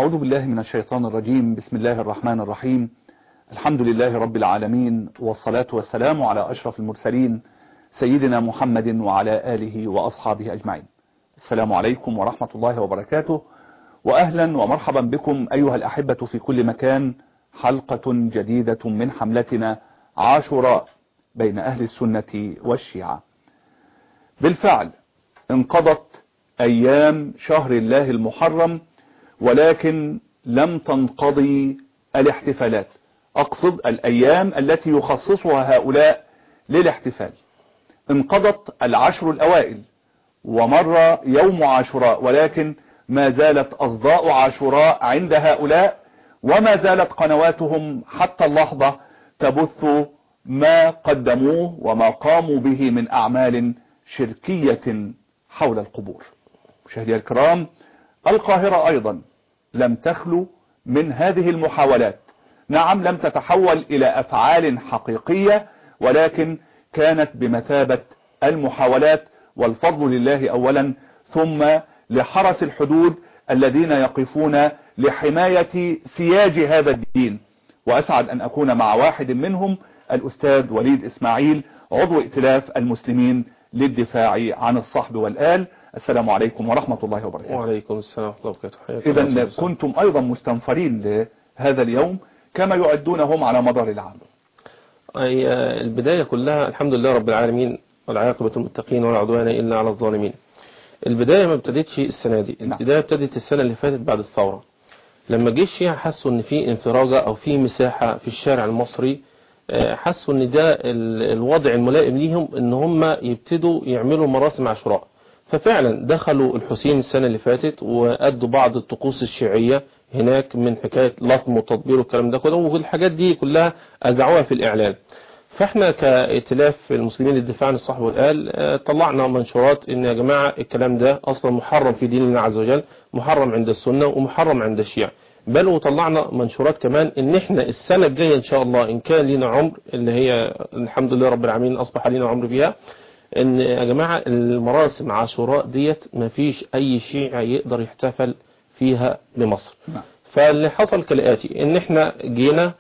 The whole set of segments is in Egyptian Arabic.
أعوذ بالله من الشيطان الرجيم بسم الله الرحمن الرحيم الحمد لله رب العالمين والصلاة والسلام على أشرف المرسلين سيدنا محمد وعلى آله وأصحابه أجمعين السلام عليكم ورحمة الله وبركاته وأهلا ومرحبا بكم أيها الأحبة في كل مكان حلقة جديدة من حملتنا عاشوراء بين أهل السنة والشيعة بالفعل انقضت أيام شهر الله المحرم ولكن لم تنقضي الاحتفالات أقصد الأيام التي يخصصها هؤلاء للاحتفال انقضت العشر الأوائل ومر يوم عاشوراء ولكن ما زالت أصداء عاشوراء عند هؤلاء وما زالت قنواتهم حتى اللحظة تبث ما قدموه وما قاموا به من أعمال شركية حول القبور مشاهدي الكرام القاهرة أيضا لم تخلو من هذه المحاولات نعم لم تتحول إلى أفعال حقيقية ولكن كانت بمثابة المحاولات والفضل لله أولا ثم لحرس الحدود الذين يقفون لحماية سياج هذا الدين وأسعد أن أكون مع واحد منهم الأستاذ وليد إسماعيل عضو ائتلاف المسلمين للدفاع عن الصحب والآل السلام عليكم ورحمة الله وبركاته وعليكم السلام ورحمة الله وبركاته إذا كنتم أيضا مستنفرين لهذا اليوم كما يعدونهم على مدار العام أي البداية كلها الحمد لله رب العالمين والعاقبة المتقين ولا عدوان إلا على الظالمين البداية ما ابتدتش السنة دي البداية ابتدت السنة اللي فاتت بعد الثورة لما جه الشيعة حسوا ان في انفراجة او في مساحة في الشارع المصري حسوا ان ده الوضع الملائم ليهم ان هم يبتدوا يعملوا مراسم عاشوراء ففعلا دخلوا الحسين السنة اللي فاتت وأدوا بعض الطقوس الشيعية هناك من حكاية لطم وتطبير والكلام ده كله والحاجات دي كلها أذعوها في الإعلان فاحنا كائتلاف المسلمين للدفاع عن الصحب والآل طلعنا منشورات ان يا جماعة الكلام ده اصلا محرم في دين الله عز وجل محرم عند السنة ومحرم عند الشيعة بل وطلعنا منشورات كمان ان احنا السنة الجاية ان شاء الله ان كان لنا عمر اللي هي الحمد لله رب العالمين اصبح لنا عمر فيها ان يا جماعة المراسم عاشوراء ديت ما فيش اي شيعي يقدر يحتفل فيها بمصر فاللي حصل كالآتي ان احنا جينا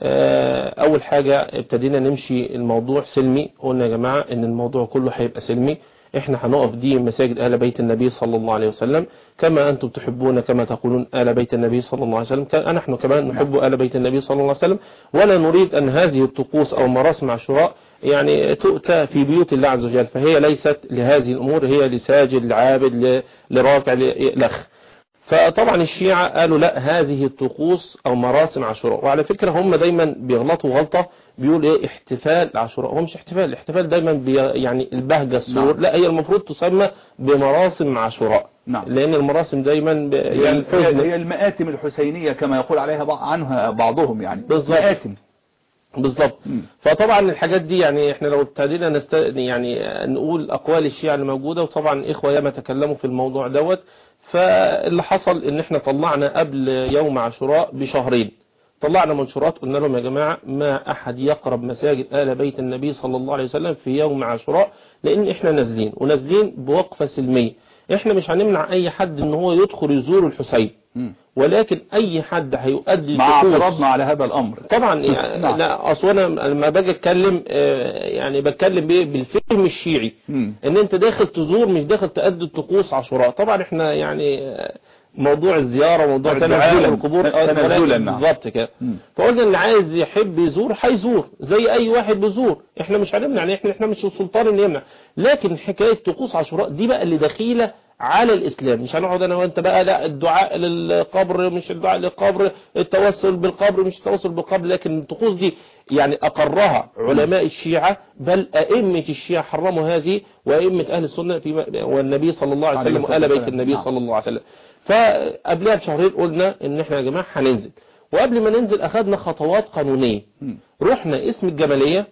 اول حاجة ابتدينا نمشي الموضوع سلمي قلنا يا جماعة ان الموضوع كله هيبقى سلمي احنا هنقف دي مساجد آل بيت النبي صلى الله عليه وسلم كما انتم تحبون كما تقولون آل بيت النبي صلى الله عليه وسلم نحن كمان نحب آل بيت النبي صلى الله عليه وسلم ولا نريد ان هذه الطقوس او مراسم عاشوراء يعني تؤتى في بيوت الله عز وجل فهي ليست لهذه الأمور هي لساجد لعابد لراكع لأخ فطبعا الشيعة قالوا لا هذه الطقوس أو مراسم عاشوراء وعلى فكرة هم دايما بيغلطوا غلطة بيقول ايه احتفال عاشوراء هو مش احتفال الاحتفال دايما بي يعني البهجة السرور نعم. لا هي المفروض تسمى بمراسم عاشوراء نعم. لأن المراسم دايما ب- هي يعني الحزن هي المآتم الحسينية كما يقول عليها بع- عنها بعضهم يعني بالظبط. مآتم بالظبط مم. فطبعا الحاجات دي يعني احنا لو ابتدينا نست... يعني نقول اقوال الشيعة اللي موجودة وطبعا اخوة ياما تكلموا في الموضوع دوت فاللي حصل ان احنا طلعنا قبل يوم عاشوراء بشهرين طلعنا منشورات قلنا لهم يا جماعة ما احد يقرب مساجد آل بيت النبي صلى الله عليه وسلم في يوم عاشوراء لان احنا نازلين ونازلين بوقفة سلمية احنا مش هنمنع اي حد ان هو يدخل يزور الحسين مم. ولكن اي حد هيؤدي مع طقوس- اعتراضنا على هذا الأمر طبعا يعني نعم. لا اصل انا لما باجي اتكلم آه، يعني بتكلم بايه بالفهم الشيعي مم. ان انت داخل تزور مش داخل تأدي الطقوس عاشوراء طبعا احنا يعني آه، موضوع الزيارة موضوع تنزلا. الدعاء والقبور آه، تنزلا، ولكن نعم. بالظبط كده مم. فقلنا اللي عايز يحب يزور هيزور زي اي واحد بيزور احنا مش هنمنع يعني احنا احنا مش السلطان اللي يمنع لكن حكاية طقوس عاشوراء دي بقى اللي دخيلة على الاسلام مش هنقعد انا وانت بقى لا الدعاء للقبر مش الدعاء للقبر التوسل بالقبر مش التوسل بالقبر لكن الطقوس دي يعني اقرها علماء الشيعة بل ائمة الشيعة حرموا هذه وائمة اهل السنة في والنبي صلى الله عليه عليه وسلم الصلاة وآل بيت والسلام. النبي نعم. صلى الله عليه وسلم فقبلها بشهرين قلنا ان احنا يا جماعة هننزل وقبل ما ننزل اخذنا خطوات قانونية مم. رحنا اسم الجمالية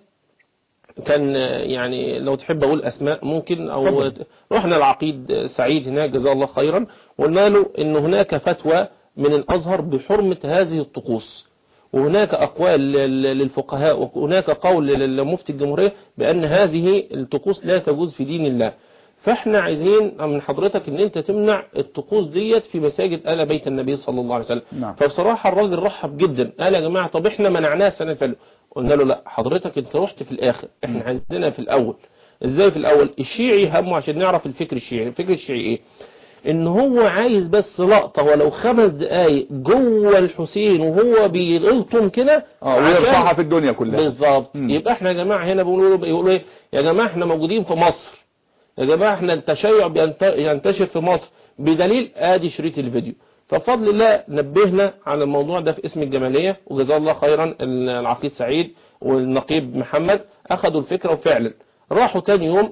كان يعني لو تحب اقول اسماء ممكن او اتفضل. رحنا العقيد سعيد هناك جزاه الله خيرا وقلنا له ان هناك فتوى من الازهر بحرمة هذه الطقوس وهناك أقوال لل- للفقهاء وهناك قول لمفتي الجمهورية بأن هذه الطقوس لا تجوز في دين الله فاحنا عايزين من حضرتك ان انت تمنع الطقوس ديت في مساجد آل بيت النبي صلى الله عليه وسلم نعم. فبصراحة الراجل رحب جدا قال يا جماعة طب احنا منعناها السنة اللي فاتت قلنا له لا حضرتك انت رحت في الاخر احنا عندنا في الاول ازاي في الاول الشيعي همه عشان نعرف الفكر الشيعي الفكر الشيعي ايه ان هو عايز بس لقطة ولو خمس دقايق جوه الحسين وهو بيلطم كده اه عشان- ويرفعها في الدنيا كلها بالظبط مم. يبقى احنا يا جماعه هنا بيقولوا بيقولوا ايه يا جماعه احنا موجودين في مصر يا جماعه احنا التشيع بينت- ينتشر في مصر بدليل ادي شريط الفيديو فبفضل الله نبهنا على الموضوع ده في اسم الجماليه وجزاه الله خيرا العقيد سعيد والنقيب محمد اخذوا الفكره وفعلا راحوا تاني يوم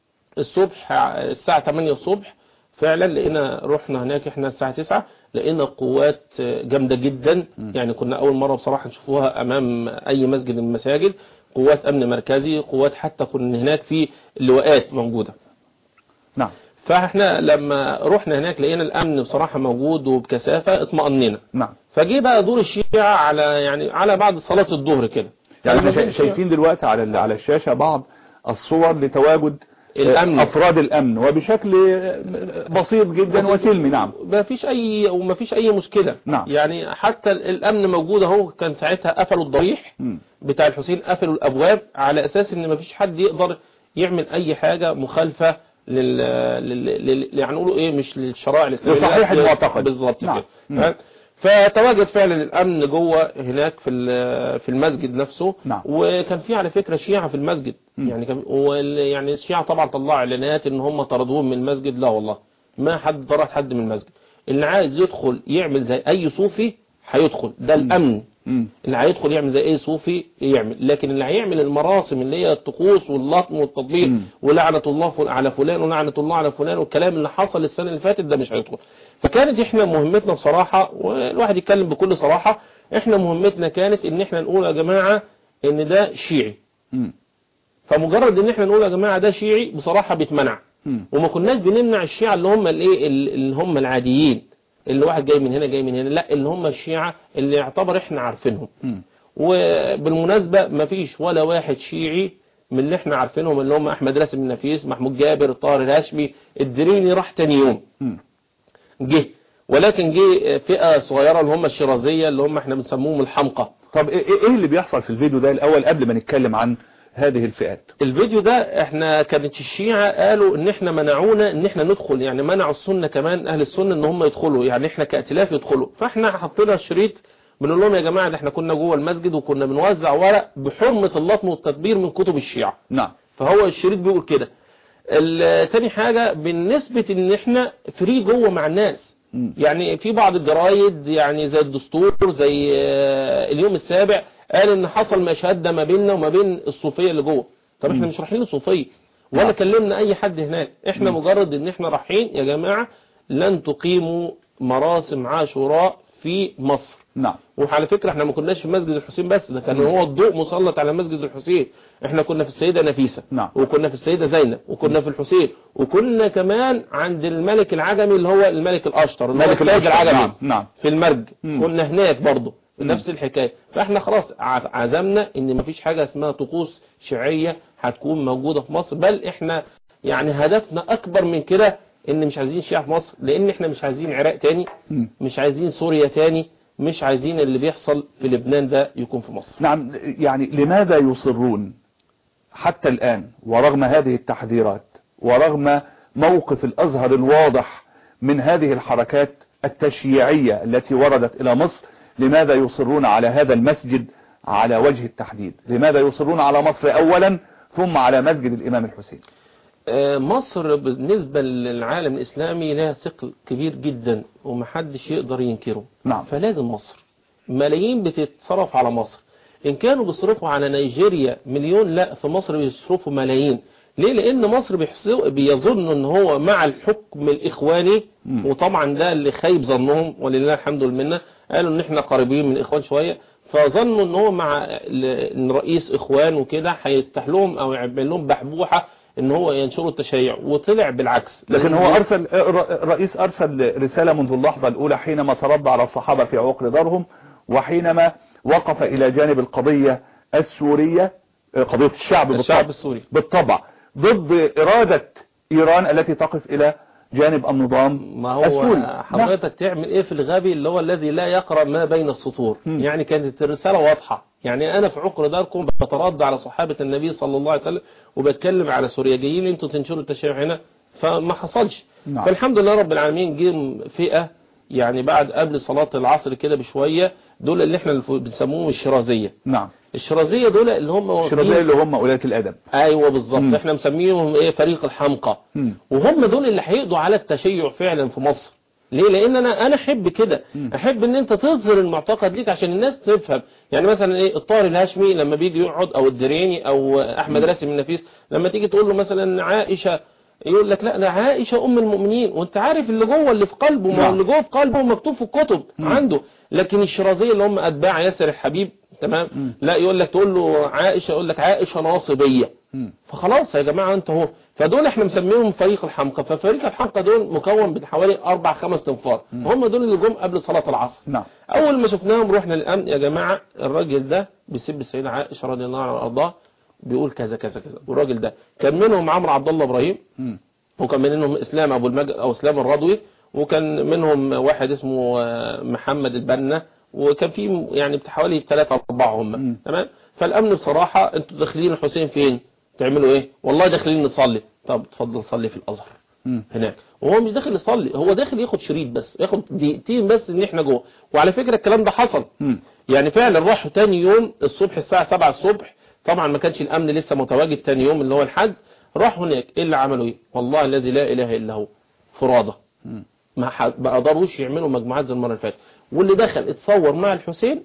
الصبح الساعة 8 الصبح فعلا لقينا رحنا هناك احنا الساعة 9 لقينا قوات جامدة جدا يعني كنا أول مرة بصراحة نشوفوها أمام أي مسجد من المساجد قوات أمن مركزي قوات حتى كنا هناك في لواءات موجودة نعم فاحنا لما رحنا هناك لقينا الأمن بصراحة موجود وبكثافة اطمأننا نعم فجي بقى دور الشيعة على يعني على بعد صلاة الظهر كده يعني فلما احنا جه شا- شايفين دلوقتي على ال- على الشاشة بعض الصور لتواجد الأمن. أفراد الأمن وبشكل بسيط جدا بسيط. وسلمي نعم ما فيش اي وما فيش اي مشكله نعم. يعني حتى ال- الامن موجود اهو كان ساعتها قفلوا الضريح مم. بتاع الحسين قفلوا الابواب على اساس ان ما فيش حد يقدر يعمل اي حاجه مخالفه لل, لل... لل... يعني نقولوا ايه مش للشرائع الاسلاميه لصحيح لا، المعتقد. بالظبط نعم. كده مم. تمام؟ فتواجد فعلا الامن جوه هناك في ال- في المسجد نفسه نعم. وكان في على فكره شيعه في المسجد مم. يعني كان وال- يعني الشيعه طبعا طلعوا اعلانات ان هم طردوهم من المسجد لا والله ما حد طرد حد من المسجد اللي عايز يدخل يعمل زي اي صوفي هيدخل ده الامن مم. اللي هيدخل يعمل زي اي صوفي يعمل لكن اللي هيعمل المراسم اللي هي الطقوس واللطم والتطبيق مم. ولعنة الله فل- على فلان ولعنة الله على فلان والكلام اللي حصل السنة اللي فاتت ده مش هيدخل فكانت احنا مهمتنا بصراحة والواحد يتكلم بكل صراحة احنا مهمتنا كانت ان احنا نقول يا جماعة ان ده شيعي مم. فمجرد ان احنا نقول يا جماعة ده شيعي بصراحة بيتمنع مم. وما كناش بنمنع الشيعة اللي هم الايه اللي هم العاديين اللي واحد جاي من هنا جاي من هنا لا اللي هم الشيعة اللي يعتبر احنا عارفينهم مم. وبالمناسبة ما فيش ولا واحد شيعي من اللي احنا عارفينهم اللي هم احمد راسم النفيس محمود جابر طاهر الهاشمي الدريني راح تاني يوم مم. جه ولكن جه فئة صغيرة اللي هم الشيرازية اللي هم احنا بنسموهم الحمقى طب ايه إيه اللي بيحصل في الفيديو ده الاول قبل ما نتكلم عن هذه الفئات الفيديو ده احنا كانت الشيعة قالوا ان احنا منعونا ان احنا ندخل يعني منعوا السنة كمان اهل السنة ان هم يدخلوا يعني احنا كائتلاف يدخلوا فاحنا حطينا الشريط بنقول لهم يا جماعة ده احنا كنا جوه المسجد وكنا بنوزع ورق بحرمة اللطم والتدبير من كتب الشيعة نعم فهو الشريط بيقول كده ال- تاني حاجة بالنسبة ان احنا فري جوه مع الناس مم. يعني في بعض الجرايد يعني زي الدستور زي آه، اليوم السابع قال ان حصل مشهد ما بيننا وما بين الصوفية اللي جوه طب احنا مم. مش رايحين الصوفية ولا نعم. كلمنا اي حد هناك احنا مم. مجرد ان احنا رايحين يا جماعة لن تقيموا مراسم عاشوراء في مصر نعم وعلى فكرة احنا ما كناش في مسجد الحسين بس ده كان مم. هو الضوء مسلط على مسجد الحسين احنا كنا في السيدة نفيسة نعم. وكنا في السيدة زينب وكنا في الحسين وكنا كمان عند الملك العجمي اللي هو الملك الاشطر اللي هو ملك التاج الأشهر. العجمي نعم نعم في المرج مم. كنا هناك برضه مم. نفس الحكاية فاحنا خلاص ع- عزمنا ان مفيش حاجة اسمها طقوس شيعية هتكون موجودة في مصر بل احنا يعني هدفنا اكبر من كده ان مش عايزين شيعة في مصر لان احنا مش عايزين عراق تاني مم. مش عايزين سوريا تاني مش عايزين اللي بيحصل في لبنان ده يكون في مصر نعم يعني لماذا يصرون حتى الآن ورغم هذه التحذيرات ورغم موقف الأزهر الواضح من هذه الحركات التشييعية التي وردت إلى مصر لماذا يصرون على هذا المسجد على وجه التحديد لماذا يصرون على مصر أولا ثم على مسجد الإمام الحسين آه، مصر بالنسبة للعالم الإسلامي لها ثقل كبير جدا ومحدش يقدر ينكره نعم. فلازم مصر ملايين بتتصرف على مصر إن كانوا بيصرفوا على نيجيريا مليون لا في مصر بيصرفوا ملايين ليه لأن مصر بيحسوا بيظن إن هو مع الحكم الإخواني مم. وطبعا ده اللي خايب ظنهم ولله الحمد والمنه قالوا إن إحنا قريبين من الإخوان شوية فظنوا إن هو مع ال- إن رئيس إخوان وكده هيفتح لهم أو يعمل لهم بحبوحة ان هو ينشروا التشيع وطلع بالعكس لكن هو أرسل الرئيس أرسل رسالة منذ اللحظة الأولى حينما تربى على الصحابة في عقر دارهم وحينما وقف إلى جانب القضية السورية قضية الشعب الشعب بالطبع, السوري بالطبع ضد إرادة إيران التي تقف إلى جانب النظام ما هو السوري حضرتك تعمل ايه في الغبي اللي هو الذي لا يقرأ ما بين السطور مم. يعني كانت الرسالة واضحة يعني انا في عقر داركم بترد على صحابة النبي صلى الله عليه وسلم وبتكلم على سوريا جايين انتوا تنشروا التشيع هنا فما حصلش نعم. فالحمد لله رب العالمين جه فئة يعني بعد قبل صلاة العصر كده بشوية دول اللي احنا الف- بنسموهم الشرازية نعم الشرازية دول اللي هم واخدين- الشرطية اللي هم أولاد الأدب ايوه بالظبط مم. احنا مسميهم ايه فريق الحمقى مم. وهم دول اللي هيقضوا على التشيع فعلا في مصر ليه لان انا انا احب كده مم. احب ان انت تظهر المعتقد ليك عشان الناس تفهم يعني مثلا ايه الطاهر الهاشمي لما بيجي يقعد او الدريني او احمد راسم النفيس لما تيجي تقول له مثلا عائشه يقول لك لا ده عائشه ام المؤمنين وانت عارف اللي جوه اللي في قلبه ما هو نعم. اللي جوه في قلبه مكتوب في الكتب مم. عنده لكن الشرازيه اللي هم اتباع ياسر الحبيب تمام مم. لا يقول لك تقول له عائشه يقول لك عائشه ناصبيه مم. فخلاص يا جماعة انت اهو فدول احنا مسميهم فريق الحمقى ففريق الحمقى دول مكون من حوالي اربع خمس تنفار هم دول اللي جم قبل صلاة العصر نعم اول ما شفناهم رحنا للامن يا جماعة الراجل ده بيسب السيدة عائشة رضي الله عنها وارضاها بيقول كذا كذا كذا والراجل ده كان منهم عمرو عبد الله ابراهيم مم. وكان منهم اسلام ابو المجد او اسلام الرضوي وكان منهم واحد اسمه آه، محمد البنا وكان في يعني حوالي ثلاثة أربعة هم مم. تمام فالأمن بصراحة أنتوا داخلين الحسين فين تعملوا إيه والله داخلين نصلي طب اتفضل صلي في الأزهر مم. هناك وهو مش داخل يصلي هو داخل ياخد شريط بس ياخد دقيقتين بس ان احنا جوه وعلى فكرة الكلام ده حصل مم. يعني فعلا راحوا تاني يوم الصبح الساعة 7 الصبح طبعا ما كانش الامن لسه متواجد تاني يوم اللي هو الحد راحوا هناك ايه اللي عملوا ايه والله الذي لا اله الا هو فرادة مم. ما ح- ما قدروش يعملوا مجموعات زي المره اللي فاتت واللي دخل اتصور مع الحسين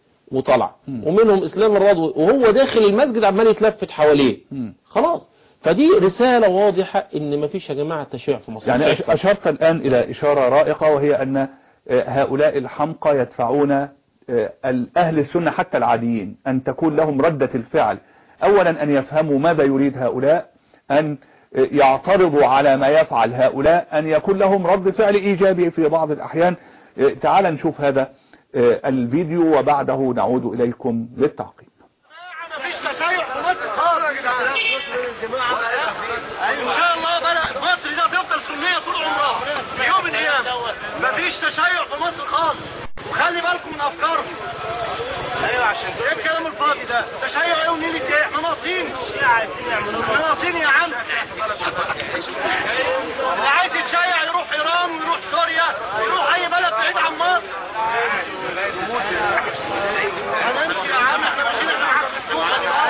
وطلع مم. ومنهم اسلام الرضوي وهو داخل المسجد عمال يتلفت حواليه مم. خلاص فدي رسالة واضحة ان مفيش يا جماعة تشيع في مصر يعني مش أش- هيحصل. أشرت الآن إلى إشارة رائقة وهي أن آه، هؤلاء الحمقى يدفعون آه، الأهل السنة حتى العاديين أن تكون لهم ردة الفعل أولا أن يفهموا ماذا يريد هؤلاء أن آه، يعترضوا على ما يفعل هؤلاء أن يكون لهم رد فعل إيجابي في بعض الأحيان آه، تعال نشوف هذا آه، الفيديو وبعده نعود إليكم للتعقيب مفيش تشيع في مصر خالص يا جماعه ان شاء الله بلد مصر ده تفضل سنيه طول عمرها يوم القيامه مفيش تشيع في مصر خالص وخلي بالكم من افكاركم ايوه عشان ايه الكلام الفاضي ده تشيع ايه ونيل ايه احنا ناقصين احنا ناقصين يا عم اللي عايز يتشيع يروح ايران ويروح سوريا ويروح اي بلد بعيد عن مصر هنمشي يا عم احنا ماشيين احنا حرب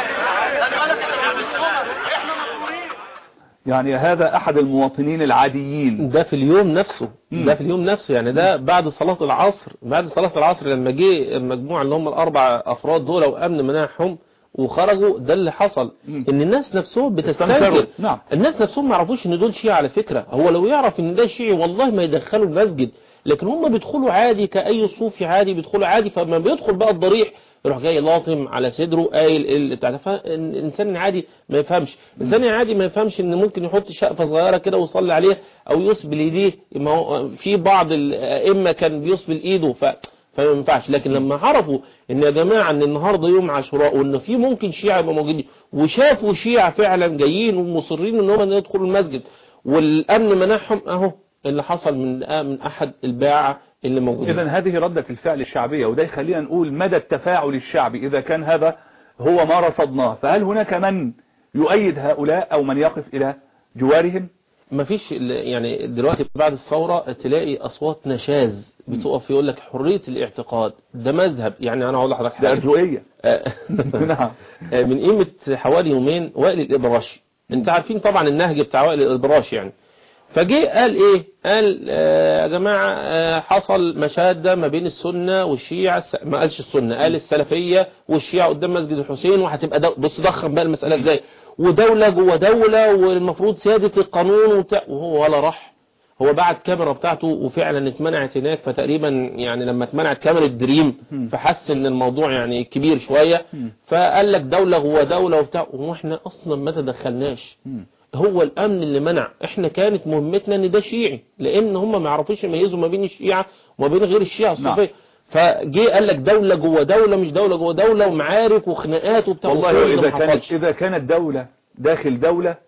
خلي بالك احنا حرب احنا مأمورين يعني هذا أحد المواطنين العاديين ده في اليوم نفسه مم. ده في اليوم نفسه يعني ده بعد صلاة العصر بعد صلاة العصر لما جه المجموعة اللي هم الأربع أفراد دول وأمن مناعهم وخرجوا ده اللي حصل مم. ان الناس نفسهم استنكروا. بتستنكر نعم. الناس نفسهم ما يعرفوش ان دول شيعة على فكرة هو لو يعرف ان ده شيعي والله ما يدخلوا المسجد لكن هم بيدخلوا عادي كأي صوفي عادي بيدخلوا عادي فلما بيدخل بقى الضريح يروح جاي لاطم على صدره قايل ال- بتاع ده فالانسان عادي ما يفهمش الانسان عادي ما يفهمش ان ممكن يحط شقفه صغيره كده ويصلي عليها او يسبل ايديه ما هو في بعض الائمه كان بيسبل ايده ف فما ينفعش لكن لما عرفوا ان يا جماعه ان النهارده يوم عاشوراء وان في ممكن شيعه يبقوا موجودين وشافوا شيعه فعلا جايين ومصرين ان هم يدخلوا المسجد والامن منعهم اهو اللي حصل من من احد الباعه اللي موجودين إذا هذه ردة الفعل الشعبية وده يخلينا نقول مدى التفاعل الشعبي إذا كان هذا هو ما رصدناه فهل هناك من يؤيد هؤلاء أو من يقف إلى جوارهم ما فيش ال- يعني دلوقتي بعد الثورة تلاقي أصوات نشاز بتقف يقول لك حرية الاعتقاد ده مذهب يعني أنا هقول لحضرتك ده حاجة أرجوئية آه، نعم من قيمة حوالي يومين وائل الإبراشي انت عارفين طبعا النهج بتاع وائل الإبراشي يعني فجه قال ايه قال آه يا جماعة آه حصل مشادة ما بين السنة والشيعة الس- ما قالش السنة قال السلفية والشيعة قدام مسجد الحسين وهتبقى دو... بص ضخم بقى المسألة ازاي ودولة جوه دولة والمفروض سيادة القانون وبتاع وهو ولا راح هو بعت كاميرا بتاعته وفعلا اتمنعت هناك فتقريبا يعني لما اتمنعت كاميرا دريم فحس ان الموضوع يعني كبير شوية فقال لك دولة جوه دولة وبتاع واحنا اصلا ما تدخلناش هو الامن اللي منع احنا كانت مهمتنا ان ده شيعي لان هم ما يعرفوش يميزوا ما بين الشيعة وما بين غير الشيعة الصوفية فجه قال لك دولة جوه دولة مش دولة جوه دولة ومعارك وخناقات وبتاع والله وكل ده إذا ما كانت حصلش. إذا كانت دولة داخل دولة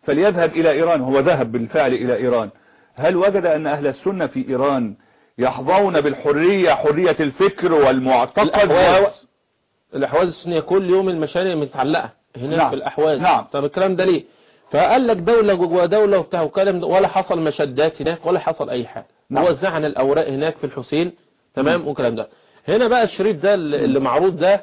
فليذهب إلى إيران هو ذهب بالفعل إلى إيران هل وجد أن أهل السنة في إيران يحظون بالحرية حرية الفكر والمعتقد الأحواز الأحواز السنية كل يوم المشاريع متعلقة هناك نعم. في الأحواز نعم. طب الكلام ده ليه فقال لك دولة جوا دولة وبتاع وكلام ده ولا حصل مشدات هناك ولا حصل أي حاجة نعم. وزعنا الأوراق هناك في الحسين تمام والكلام ده هنا بقى الشريط ده اللي اللي معروض ده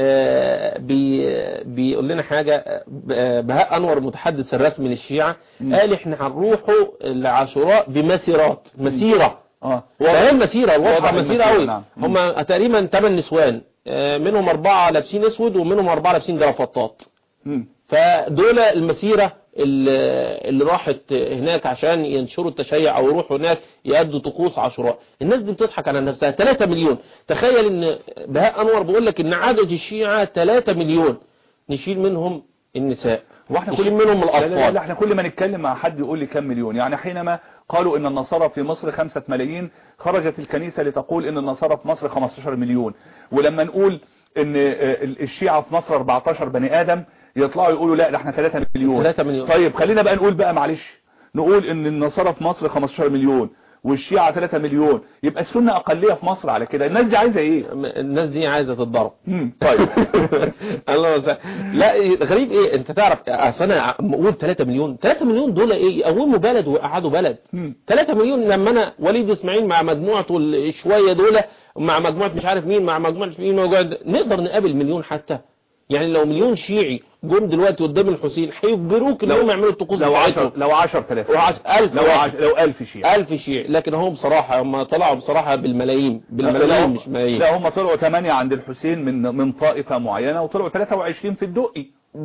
آه، بي بيقول لنا حاجة آه، بهاء أنور المتحدث الرسمي للشيعة قال احنا هنروحوا العاشوراء بمسيرات مسيرة آه. فاهم مسيرة الوضع واضح مسيرة المسيرة، قوي نعم. هم تقريبا 8 نسوان آه، منهم أربعة لابسين أسود ومنهم أربعة لابسين جرافطات مم. فدول المسيرة اللي اللي راحت هناك عشان ينشروا التشيع او يروحوا هناك يأدوا طقوس عاشوراء الناس دي بتضحك على نفسها 3 مليون تخيل ان بهاء انور بيقول لك ان عدد الشيعة 3 مليون نشيل منهم النساء واحنا نشيل كل منهم لا لا لا, الاطفال لا احنا كل ما نتكلم مع حد يقول لي كم مليون يعني حينما قالوا ان النصارى في مصر خمسة ملايين خرجت الكنيسة لتقول ان النصارى في مصر 15 مليون ولما نقول ان آه، الشيعة في مصر 14 بني ادم يطلعوا يقولوا لا ده احنا 3 مليون 3 مليون. طيب خلينا بقى نقول بقى معلش نقول ان النصارى في مصر 15 مليون والشيعة 3 مليون يبقى السنة اقلية في مصر على كده الناس دي عايزة ايه الناس دي عايزة تتضرب مم، طيب الله يسعدك. لا إيه، غريب ايه انت تعرف اصل انا اقول 3 مليون 3 مليون دول ايه يقوموا بلد وقعدوا بلد مم. 3 مليون لما انا وليد اسماعيل مع مجموعته الشويه دول مع مجموعه مش عارف مين مع مجموعه مين موجود نقدر نقابل مليون حتى يعني لو مليون شيعي جم دلوقتي قدام الحسين هيجبروك ان لو- هم يعملوا الطقوس لو 10 بتاعتهم لو 10000 وعش- ألف لو واحد. عش- لو 1000 شيعة 1000 شيعي لكن هم بصراحه هم طلعوا بصراحه بالملايين لا بالملايين هم- مش ملايين لا هم طلعوا 8 عند الحسين من من طائفة معينة وطلعوا 23 في الدقي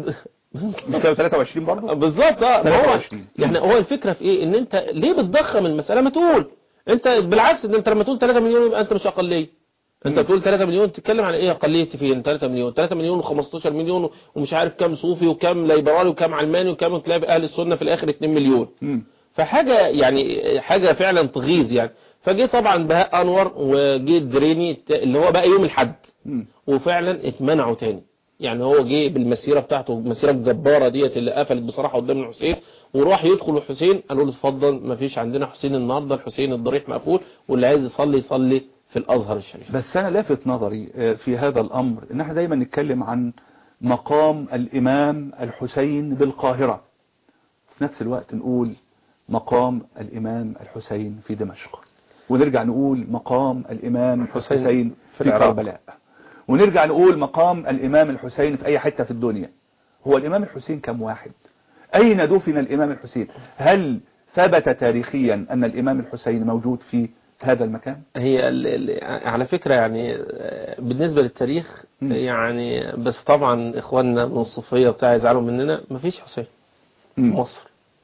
مش كانوا 23 برضه بالظبط اه ما هو 23. يعني هو الفكره في ايه ان انت ليه بتضخم المساله ما تقول انت بالعكس ان انت لما تقول 3 مليون يبقى انت مش اقليه انت مم. بتقول 3 مليون تتكلم عن ايه اقليه فين 3 مليون 3 مليون و15 مليون ومش عارف كام صوفي وكام ليبرالي وكام علماني وكام تلاقي اهل السنه في الاخر 2 مليون مم. فحاجه يعني حاجه فعلا تغيظ يعني فجه طبعا بهاء انور وجه الدريني اللي هو بقى يوم الحد مم. وفعلا اتمنعوا تاني يعني هو جه بالمسيرة بتاعته المسيرة الجبارة ديت اللي قفلت بصراحة قدام الحسين وراح يدخل الحسين قالوا له اتفضل مفيش عندنا حسين النهاردة الحسين الضريح مقفول واللي عايز يصلي يصلي في الازهر الشريف بس انا لافت نظري آه، في هذا الامر ان احنا دايما نتكلم عن مقام الامام الحسين بالقاهرة في نفس الوقت نقول مقام الامام الحسين في دمشق ونرجع نقول مقام الامام الحسين الحسين في في العراق. كربلاء ونرجع نقول مقام الامام الحسين في اي حتة في الدنيا هو الامام الحسين كم واحد اين دفن الامام الحسين هل ثبت تاريخيا ان الامام الحسين موجود في هذا المكان هي ال ال على فكرة يعني آه، بالنسبة للتاريخ مم. يعني بس طبعا اخواننا من الصوفية بتاع يزعلوا مننا مفيش حسين في مم. مصر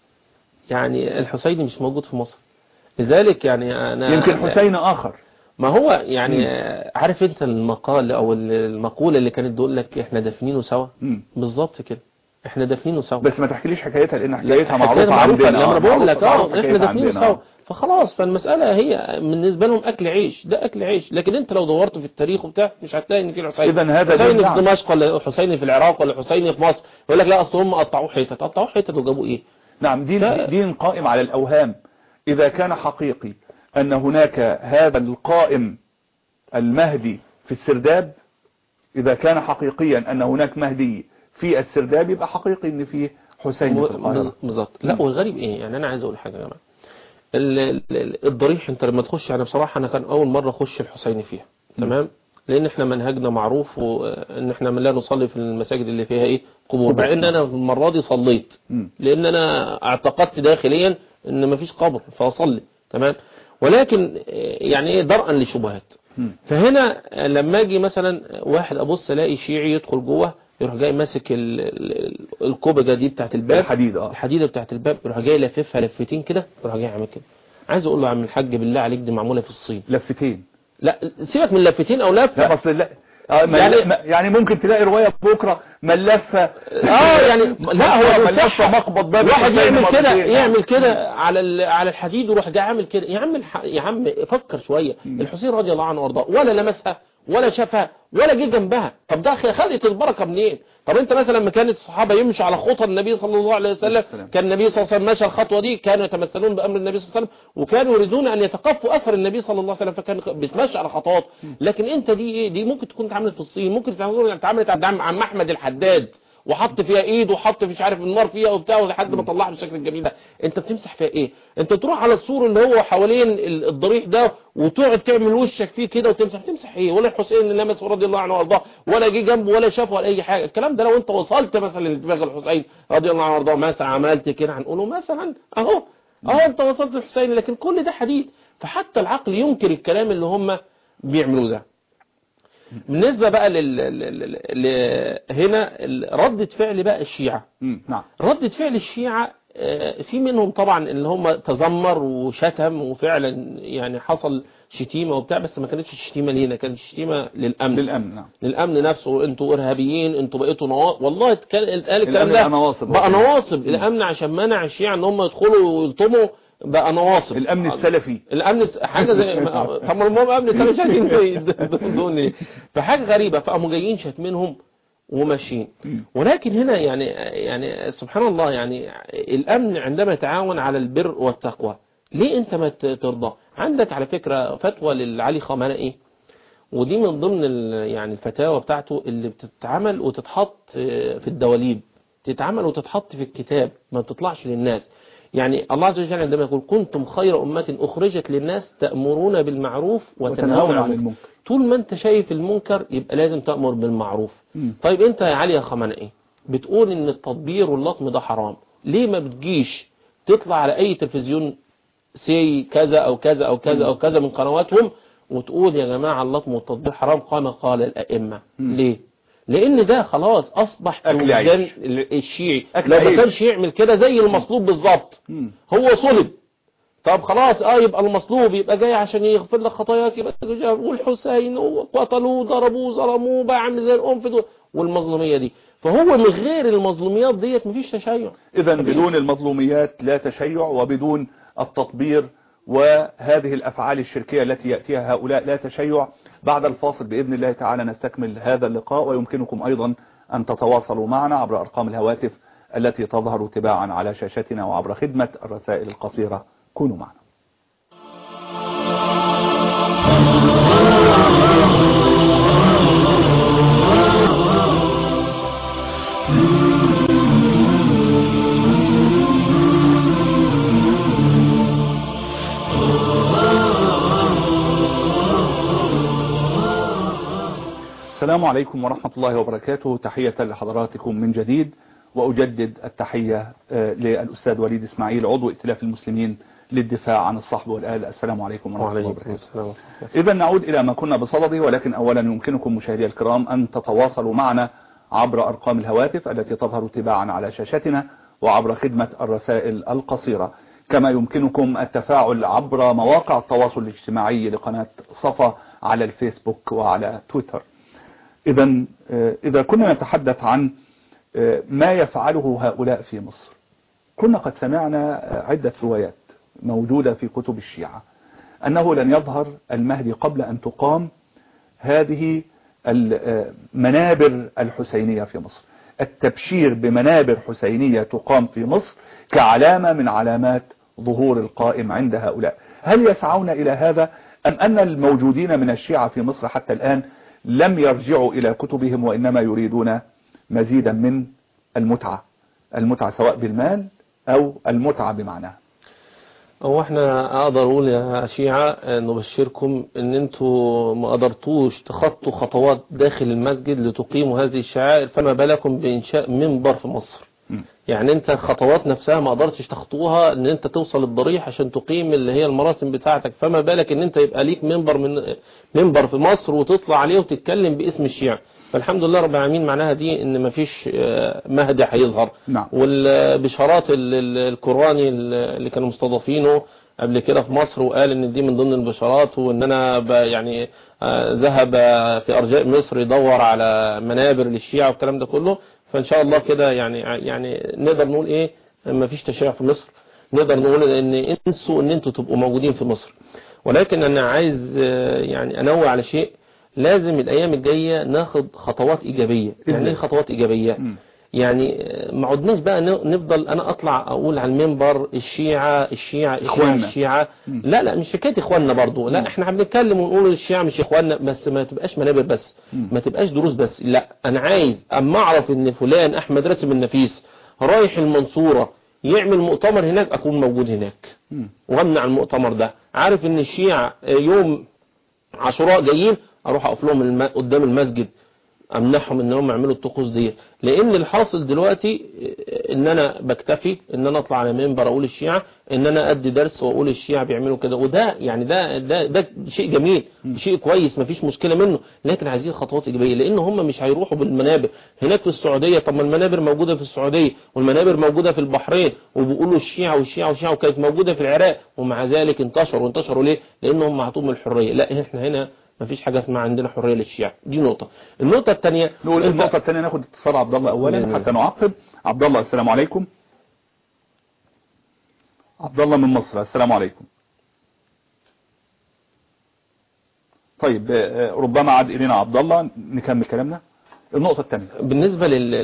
يعني الحسين مش موجود في مصر لذلك يعني انا يمكن حسين آخر ما هو يعني مم. آه، عارف انت المقال او المقولة اللي كانت تقول لك احنا دافنينه سوا مم. بالظبط كده احنا دافنينه سوا بس ما تحكيليش حكايتها لان لا، حكايتها حكاية معروفة عندنا لما آه، بقول لك معروفة- معروفة اه احنا حكايتها دافنينه عندنا، سوا آه. فخلاص فالمسألة هي بالنسبة لهم اكل عيش ده اكل عيش لكن انت لو دورت في التاريخ وبتاع مش هتلاقي ان في الحسين إذن هذا حسين دين نعم. في دمشق ولا حسين في العراق ولا حسين في مصر يقول لك لا اصل هم قطعوه حتت قطعوه حتت وجابوا ايه نعم دين, لا. دين قائم على الأوهام إذا كان حقيقي أن هناك هذا القائم المهدي في السرداب إذا كان حقيقيا أن هناك مهدي في السرداب يبقى حقيقي أن فيه حسين في القاهرة بالظبط لا مم. والغريب ايه يعني انا عايز اقول حاجه يا جماعه ال- ال- ال- الضريح انت لما تخش يعني بصراحه انا كان اول مره اخش الحسيني فيها تمام لان احنا منهجنا معروف وان احنا لا نصلي في المساجد اللي فيها ايه قبور مع ان انا المره دي صليت مم. لان انا اعتقدت داخليا ان مفيش قبر فاصلي تمام ولكن آه، يعني ايه درءا للشبهات مم. فهنا لما اجي مثلا واحد ابص الاقي شيعي يدخل جوه يروح جاي ماسك ال- ال- الكوبجه دي بتاعت الباب الحديد اه الحديده بتاعت الباب يروح جاي لففها لفتين كده يروح جاي عامل كده عايز اقول له يا عم الحاج بالله عليك دي معموله في الصين لفتين لا سيبك من لفتين او لفه لا اصل لا آه، ما- يعني- ما- يعني ممكن تلاقي رواية بكرة ملفة اه يعني لا هو ملفة بالصح مقبض باب واحد الحسين يعمل كده مرتين. يعمل كده على ال- على الحديد ويروح جاي عامل كده يا عم الح... يا عم فكر شويه الحسين رضي الله عنه وارضاه ولا لمسها ولا شافها ولا جه جنبها طب ده خلقت البركه منين طب انت مثلا لما كانت الصحابه يمشوا على خطى النبي صلى الله عليه وسلم السلام. كان النبي صلى الله عليه وسلم مشى الخطوه دي كانوا يتمثلون بامر النبي صلى الله عليه وسلم وكانوا يريدون ان يتقفوا اثر النبي صلى الله عليه وسلم فكان بيتمشى على خطوات لكن انت دي ايه دي ممكن تكون اتعملت في الصين ممكن تكون اتعملت عند عم عم احمد الحداد وحط فيها ايد وحط مش عارف النار فيها وبتاع لحد ما طلعها بالشكل الجميل ده انت بتمسح فيها ايه انت تروح على السور اللي هو حوالين ال- الضريح ده وتقعد تعمل وشك فيه كده وتمسح تمسح ايه ولا الحسين اللي لمسه رضي الله عنه وارضاه ولا جه جنبه ولا شافه ولا اي حاجه الكلام ده لو انت وصلت مثلا لدماغ الحسين رضي الله عنه وارضاه مثلا عملت كده هنقوله مثلا اهو اهو انت وصلت للحسين لكن كل ده حديد فحتى العقل ينكر الكلام اللي هم بيعملوه ده بالنسبة بقى لل... لل... لل... هنا ال- ردة فعل بقى الشيعة مم. نعم ردة فعل الشيعة آه، في منهم طبعا اللي هم تذمر وشتم وفعلا يعني حصل شتيمة وبتاع بس ما كانتش شتيمة لينا كانت شتيمة للأمن للأمن نعم للأمن نفسه انتوا إرهابيين انتوا بقيتوا نواصب والله كان قال الكلام الأمن ده بقى نواصب. بقى نواصب الأمن عشان منع الشيعة ان هم يدخلوا ويلطموا بقى نواصب الأمن السلفي الامن س- حاجه زي ما- طب ما المهم امن سنه شايفين دون ايه فحاجه غريبه فقاموا جايين شاتمينهم وماشيين ولكن هنا يعني يعني سبحان الله يعني الامن عندما يتعاون على البر والتقوى ليه انت ما ت- ترضى عندك على فكره فتوى للعلي خامنئي ودي من ضمن ال- يعني الفتاوى بتاعته اللي بتتعمل وتتحط آه، في الدواليب تتعمل وتتحط في الكتاب ما بتطلعش للناس يعني الله عز وجل عندما يقول كنتم خير أمة أخرجت للناس تأمرون بالمعروف وتنهون عن المنكر طول ما انت شايف المنكر يبقى لازم تأمر بالمعروف مم. طيب انت يا علي يا خمنئي بتقول ان التطبير واللطم ده حرام ليه ما بتجيش تطلع على اي تلفزيون سي كذا او كذا او كذا او كذا من قنواتهم وتقول يا جماعة اللطم والتطبير حرام كما قال الأئمة مم. ليه لان ده خلاص اصبح في أكل وجدان عيش. الشيعي أكل لو ما عيش. كانش يعمل كده زي المصلوب بالظبط مم. هو صلب طب خلاص اه يبقى المصلوب يبقى جاي عشان يغفر لك خطاياك يبقى جابوا الحسين وقتلوه ضربوه ظلموه بقى عامل زي الانفد والمظلوميه دي فهو من غير المظلوميات ديت مفيش تشيع إذا بدون المظلوميات لا تشيع وبدون التطبير وهذه الأفعال الشركية التي يأتيها هؤلاء لا تشيع بعد الفاصل بإذن الله تعالى نستكمل هذا اللقاء ويمكنكم أيضا أن تتواصلوا معنا عبر أرقام الهواتف التي تظهر تباعا على شاشتنا وعبر خدمة الرسائل القصيرة كونوا معنا السلام عليكم ورحمة الله وبركاته تحية لحضراتكم من جديد وأجدد التحية آه، للأستاذ وليد إسماعيل عضو ائتلاف المسلمين للدفاع عن الصحب والآل السلام عليكم ورحمة الله وعليكم وبركاته السلام إذا نعود إلى ما كنا بصدده ولكن أولا يمكنكم مشاهدي الكرام أن تتواصلوا معنا عبر أرقام الهواتف التي تظهر تباعا على شاشتنا وعبر خدمة الرسائل القصيرة كما يمكنكم التفاعل عبر مواقع التواصل الاجتماعي لقناة صفا على الفيسبوك وعلى تويتر إذا إذا كنا نتحدث عن آه، ما يفعله هؤلاء في مصر كنا قد سمعنا آه، عدة روايات موجودة في كتب الشيعة أنه لن يظهر المهدي قبل أن تقام هذه المنابر الحسينية في مصر التبشير بمنابر حسينية تقام في مصر كعلامة من علامات ظهور القائم عند هؤلاء هل يسعون إلى هذا أم أن الموجودين من الشيعة في مصر حتى الآن لم يرجعوا إلى كتبهم وإنما يريدون مزيدا من المتعة المتعة سواء بالمال أو المتعة بمعناها هو احنا اقدر اقول يا شيعة آه، نبشركم ان انتوا ما قدرتوش تخطوا خطوات داخل المسجد لتقيموا هذه الشعائر فما بالكم بانشاء منبر في مصر م. يعني انت الخطوات نفسها ما قدرتش تخطوها ان انت توصل الضريح عشان تقيم اللي هي المراسم بتاعتك فما بالك ان انت يبقى ليك منبر من منبر في مصر وتطلع عليه وتتكلم باسم الشيعة فالحمد لله رب العالمين معناها دي ان مفيش آه، مهدي هيظهر نعم. والبشارات ال- ال- القراني اللي كانوا مستضافينه قبل كده في مصر وقال ان دي من ضمن البشارات وان انا ب- يعني آه، ذهب في ارجاء مصر يدور على منابر للشيعة والكلام ده كله فان شاء الله كده يعني يعني نقدر نقول ايه ما فيش تشيع في مصر نقدر نقول ان انسوا ان انتوا تبقوا موجودين في مصر ولكن انا عايز آه، يعني انوه على شيء لازم الايام الجايه ناخد خطوات ايجابيه يعني إزاي؟ ايه خطوات ايجابيه مم. يعني آه، ما عدناش بقى ن- نفضل انا اطلع اقول على المنبر الشيعة الشيعة الشيعة إخواننا. الشيعة مم. لا لا مش حكايه اخواننا برضو لا احنا بنتكلم ونقول الشيعة مش اخواننا بس ما تبقاش منابر بس مم. ما تبقاش دروس بس لا انا عايز اما اعرف ان فلان احمد راسم النفيس رايح المنصورة يعمل مؤتمر هناك اكون موجود هناك مم. وامنع المؤتمر ده عارف ان الشيعة آه، يوم عاشوراء جايين اروح اقف لهم الم... قدام المسجد امنعهم ان هم يعملوا الطقوس دي لان الحاصل دلوقتي آه، ان انا بكتفي ان انا اطلع على منبر اقول الشيعة ان انا ادي درس واقول الشيعة بيعملوا كده وده يعني ده ده ده شيء جميل شيء كويس مفيش مشكلة منه لكن عايزين خطوات ايجابية لان هم مش هيروحوا بالمنابر هناك في السعودية طب ما المنابر موجودة في السعودية والمنابر موجودة في البحرين وبيقولوا الشيعة والشيعة والشيعة وكانت موجودة في العراق ومع ذلك انتشروا انتشروا ليه لانهم معطوهم الحرية لا احنا هنا مفيش حاجة اسمها عندنا حرية للشيعة دي نقطة النقطة الثانية نقول النقطة الثانية ناخد اتصال عبد الله بإذن أولا الله. حتى نعقب عبد الله السلام عليكم عبد الله من مصر السلام عليكم طيب آه، ربما عاد إلينا عبد الله نكمل كلامنا النقطة الثانية بالنسبة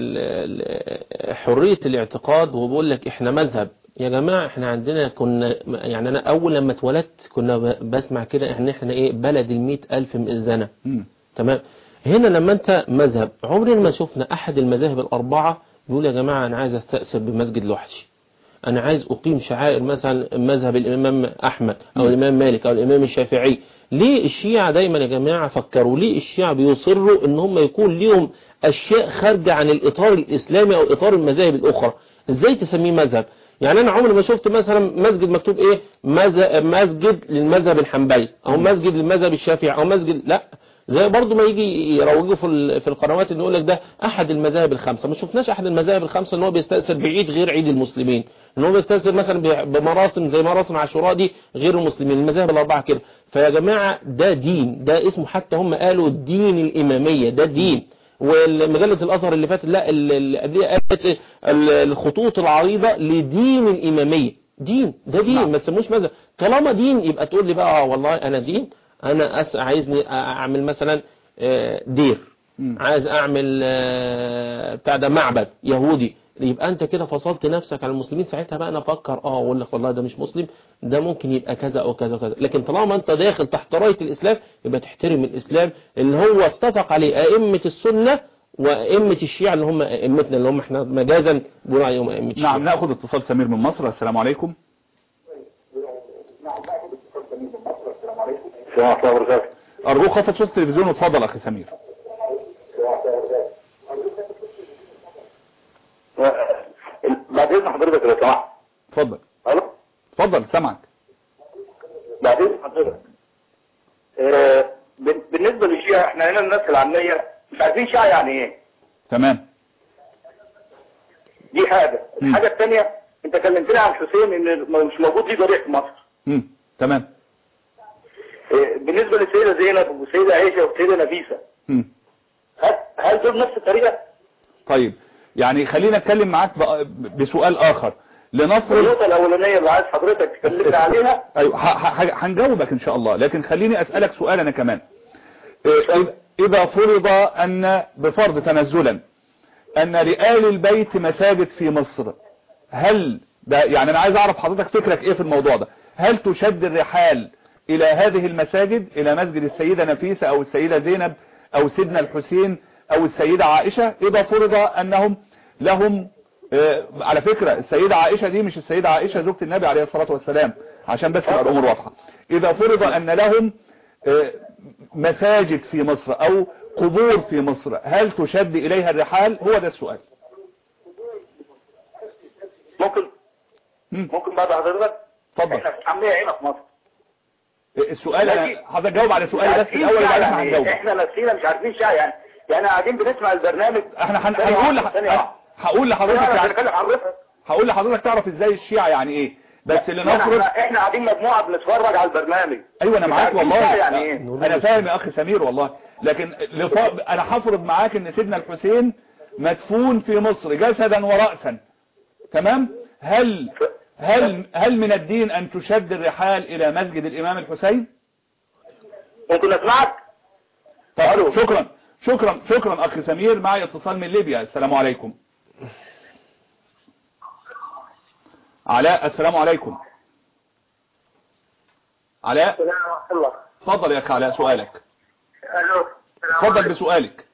لحرية الاعتقاد وبقول لك احنا مذهب يا جماعة احنا عندنا كنا يعني انا اول لما اتولدت كنا ب- بسمع كده ان احنا ايه بلد المئة الف مئذنة مم. تمام هنا لما انت مذهب عمرنا ما شفنا احد المذاهب الاربعة بيقول يا جماعة انا عايز استأثر بمسجد لوحدي انا عايز اقيم شعائر مثلا مذهب الامام احمد او الامام مالك او الامام الشافعي ليه الشيعة دايما يا جماعة فكروا ليه الشيعة بيصروا ان هم يكون ليهم اشياء خارجة عن الاطار الاسلامي او اطار المذاهب الاخرى ازاي تسميه مذهب يعني انا عمري ما شفت مثلا مسجد مكتوب ايه مذ- مسجد للمذهب الحنبلي او مسجد للمذهب الشافعي او مسجد لا زي برضو ما يجي يروجوا في ال- في القنوات ان يقول لك ده احد المذاهب الخمسه ما شفناش احد المذاهب الخمسه ان هو بيستأثر بعيد غير عيد المسلمين ان هو بيستأثر مثلا ب- بمراسم زي مراسم عاشوراء دي غير المسلمين المذاهب الاربعه كده فيا جماعه ده دين ده اسمه حتى هم قالوا الدين الاماميه ده دين ومجلة الأزهر اللي فاتت لا ال- ال- اللي قالت ال- الخطوط العريضة لدين الإمامية دين ده دين نعم. ما تسموش مذهب طالما دين يبقى تقول لي بقى آه والله أنا دين أنا أس عايزني أعمل مثلا آه، دير مم. عايز أعمل آه، بتاع ده معبد يهودي يبقى أنت كده فصلت نفسك عن المسلمين ساعتها بقى أنا أفكر أه أقول لك والله ده مش مسلم ده ممكن يبقى كذا أو كذا وكذا لكن طالما أنت داخل تحت راية الإسلام يبقى تحترم الإسلام اللي هو اتفق عليه أئمة السنة وأئمة الشيعة اللي هم أئمتنا اللي هم احنا مجازا بنقول عليهم أئمة الشيعة نعم ناخد اتصال سمير من مصر السلام عليكم السلام عليكم ورحمة الله وبركاته. أرجوك خفض صوت التلفزيون وتفضل أخي سمير بعد اذن حضرتك لو سمحت اتفضل الو اتفضل سامعك بعد اذن حضرتك آه، بال- بالنسبه للشيعة احنا هنا الناس العاميه مش عارفين شيعة يعني ايه تمام دي حاجه مم. الحاجه الثانيه انت كلمتني عن حسين ان م- مش موجود ليه ضريح في مصر مم. تمام آه، بالنسبه للسيده زينب والسيده عائشه والسيده نفيسه مم. هل هل دول نفس الطريقه؟ طيب يعني خلينا اتكلم معاك بقى- بسؤال آخر لنفرض النقطه الاولانيه اللي عايز حضرتك تكلمنا عليها ايوه ه- ه- هنجاوبك ان شاء الله لكن خليني اسالك سؤال انا كمان إيه، اذا فرض ان بفرض تنزلا ان لآل البيت مساجد في مصر هل ده يعني انا عايز اعرف حضرتك فكرك ايه في الموضوع ده هل تشد الرحال الى هذه المساجد الى مسجد السيدة نفيسة او السيدة زينب او سيدنا الحسين او السيدة عائشة اذا فرض انهم لهم آه، على فكرة السيدة عائشة دي مش السيدة عائشة زوجة النبي عليه الصلاة والسلام عشان بس تبقى الامور واضحة اذا فرض ان لهم آه، مساجد في مصر او قبور في مصر هل تشد اليها الرحال هو ده السؤال ممكن مم. ممكن بعد حضرتك اتفضل احنا في عاميه هنا في مصر السؤال انا ماشي. حضرتك جاوب على سؤالي بس عارفين الاول شيعة وبعدين يعني هنجاوب إيه؟ احنا نفسينا مش عارفين شيعة يعني يعني قاعدين بنسمع البرنامج احنا هن- ثانية هنقول واحدة، ثانية لح- واحدة. هقول لحضرتك لا، لا، يعني بنتكلم عن رفق. هقول لحضرتك تعرف ازاي الشيعة يعني ايه بس اللي يعني نفرض احنا احنا قاعدين مجموعة بنتفرج على البرنامج ايوه انا مش معاك عارفين والله شيعة يعني ايه انا فاهم يا اخي سمير والله لكن لف... انا هفرض معاك ان سيدنا الحسين مدفون في مصر جسدا ورأسا تمام هل هل هل من الدين ان تشد الرحال الى مسجد الامام الحسين ممكن اسمعك طيب شكرا شكرا شكرا اخي سمير معي اتصال من ليبيا السلام عليكم علاء السلام عليكم علاء السلام ورحمة الله اتفضل يا اخي علاء سؤالك الو اتفضل بسؤالك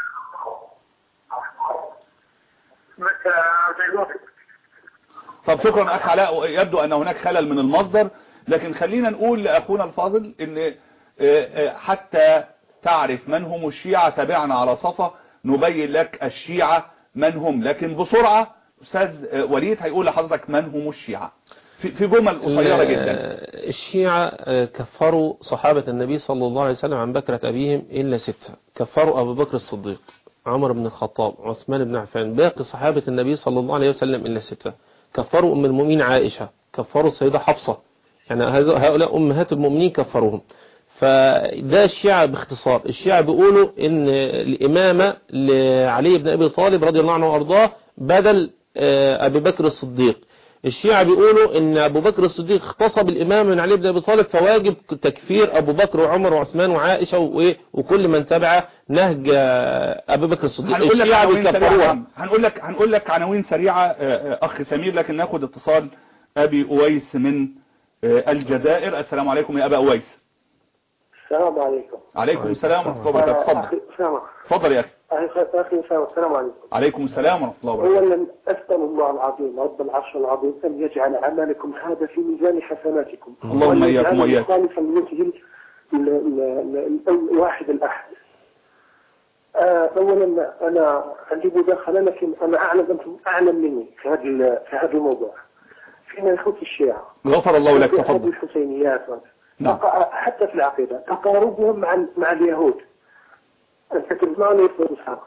طب شكرا اخ علاء يبدو ان هناك خلل من المصدر لكن خلينا نقول لاخونا الفاضل ان آه، آه، حتى تعرف من هم الشيعة تابعنا على صفا نبين لك الشيعة من هم لكن بسرعة استاذ آه، وليد هيقول لحضرتك من هم الشيعة في في جمل قصيرة جدا ال- الشيعة آه، كفروا صحابة النبي صلى الله عليه وسلم عن بكرة أبيهم إلا ستة كفروا أبو بكر الصديق عمر بن الخطاب عثمان بن عفان باقي صحابة النبي صلى الله عليه وسلم إلا ستة كفروا أم المؤمنين عائشة كفروا السيدة حفصة يعني هذا- هؤلاء أمهات المؤمنين كفروهم فده الشيعة باختصار الشيعة بيقولوا ان الإمامة لعلي بن أبي طالب رضي الله عنه وأرضاه بدل آه، أبي بكر الصديق الشيعة بيقولوا ان أبو بكر الصديق اغتصب الإمام من علي بن أبي طالب فواجب تكفير أبو بكر وعمر وعثمان وعائشة وإيه وكل من تبع نهج آه، أبي بكر الصديق هنقول لك الشيعة عناوين سريعة بيكفروها هنقول لك هنقول لك عناوين سريعة آه، آه، اخ سمير لكن ناخد اتصال ابي اويس من آه، الجزائر السلام عليكم يا ابا اويس السلام عليكم عليكم السلام ورحمة الله وبركاته اتفضل أخي أسامة اتفضل يا اخي أخي أخي أسامة السلام عليكم عليكم السلام ورحمة الله وبركاته أولا أسأل الله العظيم رب العرش العظيم أن يجعل عملكم هذا في ميزان حسناتكم اللهم وأن إياكم يجعله وإياكم. خالصا لوجهه ال- ال- ال- الواحد الأحد آه، أولا أنا عندي مداخلة لكن أنا أعلم أنتم أعلم مني في هذا ال- في هذا الموضوع فيما يخص الشيعة غفر الله لك في هذه تفضل الحسينيات نعم. تق- حتى في العقيدة تقاربهم مع ال- مع اليهود أنت تسمعني في الإسحاق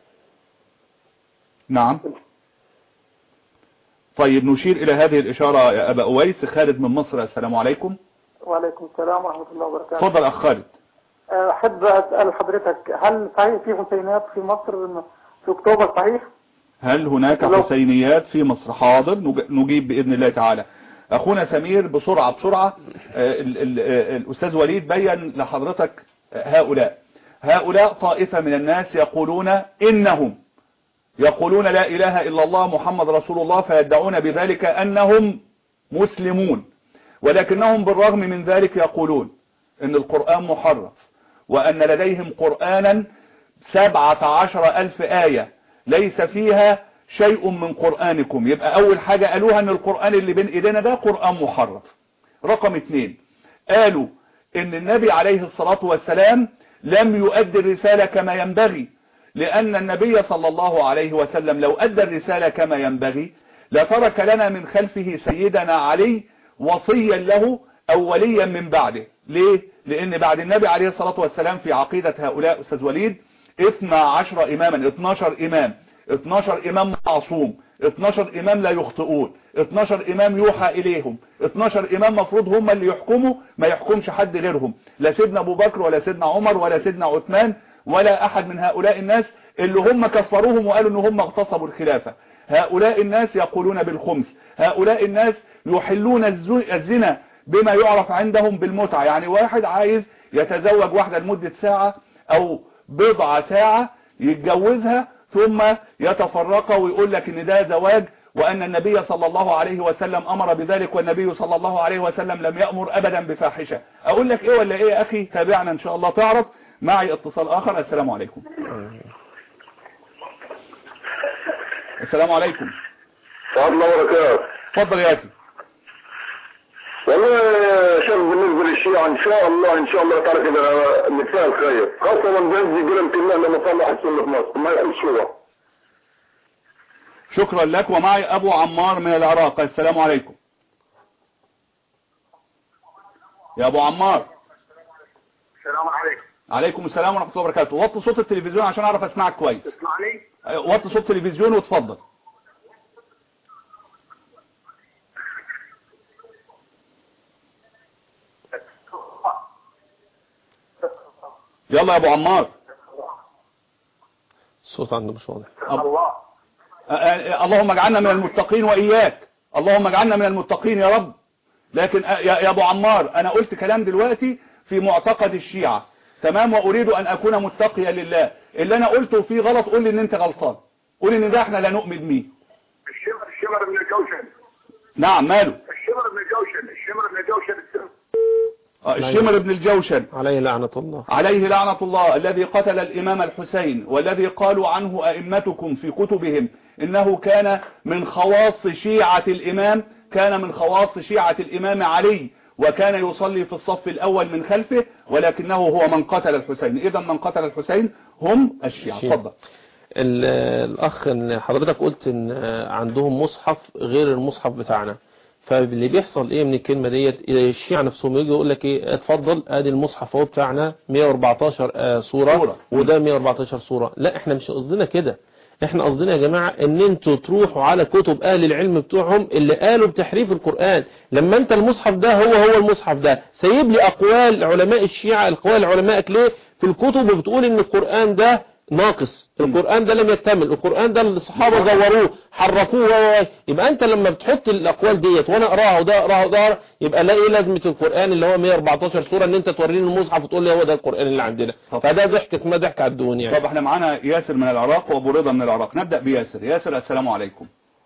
نعم طيب نشير الى هذه الاشارة يا ابا اويس خالد من مصر السلام عليكم وعليكم السلام ورحمة الله وبركاته اتفضل اخ خالد أحب أسأل حضرتك هل صحيح في حسينيات في مصر في أكتوبر صحيح؟ هل هناك لو- حسينيات في مصر حاضر نج- نجيب بإذن الله تعالى أخونا سمير بسرعة بسرعة آه، ال- ال- آه، الأستاذ وليد بين لحضرتك آه، هؤلاء هؤلاء طائفة من الناس يقولون إنهم يقولون لا إله إلا الله محمد رسول الله فيدعون بذلك أنهم مسلمون ولكنهم بالرغم من ذلك يقولون إن القرآن محرف وأن لديهم قرآنا سبعة عشر ألف آية ليس فيها شيء من قرآنكم يبقى أول حاجة قالوها أن القرآن اللي بين إيدينا ده قرآن محرف رقم اثنين قالوا أن النبي عليه الصلاة والسلام لم يؤدي الرسالة كما ينبغي لأن النبي صلى الله عليه وسلم لو أدى الرسالة كما ينبغي لترك لنا من خلفه سيدنا علي وصيا له أو وليا من بعده ليه؟ لأن بعد النبي عليه الصلاة والسلام في عقيدة هؤلاء أستاذ وليد 12 إماما 12 إمام 12 إمام معصوم 12 إمام لا يخطئون 12 إمام يوحى إليهم 12 إمام مفروض هم اللي يحكموا ما يحكمش حد غيرهم لا سيدنا أبو بكر ولا سيدنا عمر ولا سيدنا عثمان ولا أحد من هؤلاء الناس اللي هم كفروهم وقالوا ان هم اغتصبوا الخلافة هؤلاء الناس يقولون بالخمس هؤلاء الناس يحلون الز- الزنا بما يعرف عندهم بالمتعة يعني واحد عايز يتزوج واحدة لمدة ساعة او بضع ساعة يتجوزها ثم يتفرق ويقول لك ان ده زواج وان النبي صلى الله عليه وسلم امر بذلك والنبي صلى الله عليه وسلم لم يأمر ابدا بفاحشة اقول لك ايه ولا ايه يا اخي تابعنا ان شاء الله تعرف معي اتصال اخر السلام عليكم السلام عليكم ورحمة الله وبركاته اتفضل يا اخي والله يا شيخ بالنسبة للشيعة إن شاء الله إن شاء الله تعالى كده نتفائل خير خاصة من بنزي قلم الله لما صلح السنة في مصر ما يحبش هو شكرا لك ومعي ابو عمار من العراق السلام عليكم يا ابو عمار السلام عليكم عليكم السلام ورحمة الله وبركاته وطي صوت التلفزيون عشان اعرف اسمعك كويس تسمعني؟ وطي صوت التلفزيون واتفضل يلا يا ابو عمار الصوت عنده مش واضح الله آه، آه، اللهم اجعلنا من المتقين وإياك اللهم اجعلنا من المتقين يا رب لكن آه، يا يا ابو عمار انا قلت كلام دلوقتي في معتقد الشيعة تمام واريد ان اكون متقيا لله اللي انا قلته فيه غلط قول لي ان انت غلطان قول ان ده احنا لا نؤمن بيه الشمر الشمر بن الجوشن نعم ماله الشمر بن الجوشن الشمر بن الجوشن آه، الشمر بن الجوشن عليه لعنة الله عليه لعنة الله الذي قتل الإمام الحسين والذي قالوا عنه أئمتكم في كتبهم إنه كان من خواص شيعة الإمام كان من خواص شيعة الإمام علي وكان يصلي في الصف الأول من خلفه ولكنه هو من قتل الحسين إذا من قتل الحسين هم الشيعة الشيعة. تفضل ال- الأخ إن حضرتك قلت إن عندهم مصحف غير المصحف بتاعنا فاللي بيحصل ايه من الكلمة ديت الشيعة نفسهم يجي يقول لك ايه اتفضل ادي المصحف اهو بتاعنا 114 آه، صورة صورة. وده 114 صورة لا احنا مش قصدنا كده احنا قصدنا يا جماعة ان انتوا تروحوا على كتب اهل العلم بتوعهم اللي قالوا بتحريف القرآن لما انت المصحف ده هو هو المصحف ده سيب لي اقوال علماء الشيعة اقوال علمائك ليه في الكتب بتقول ان القرآن ده ناقص القرآن ده لم يكتمل القرآن ده الصحابة زوروه حرفوه و- و- يبقى انت لما بتحط الاقوال ديت وانا اقراها وده اقراها وده أقراها، يبقى لا ايه لازمة القرآن اللي هو 114 سورة ان انت توريني المصحف وتقول لي هو ده القرآن اللي عندنا طب. فده ضحك اسمها ضحك على الدون يعني طب احنا معانا ياسر من العراق وابو رضا من العراق نبدأ بياسر ياسر السلام عليكم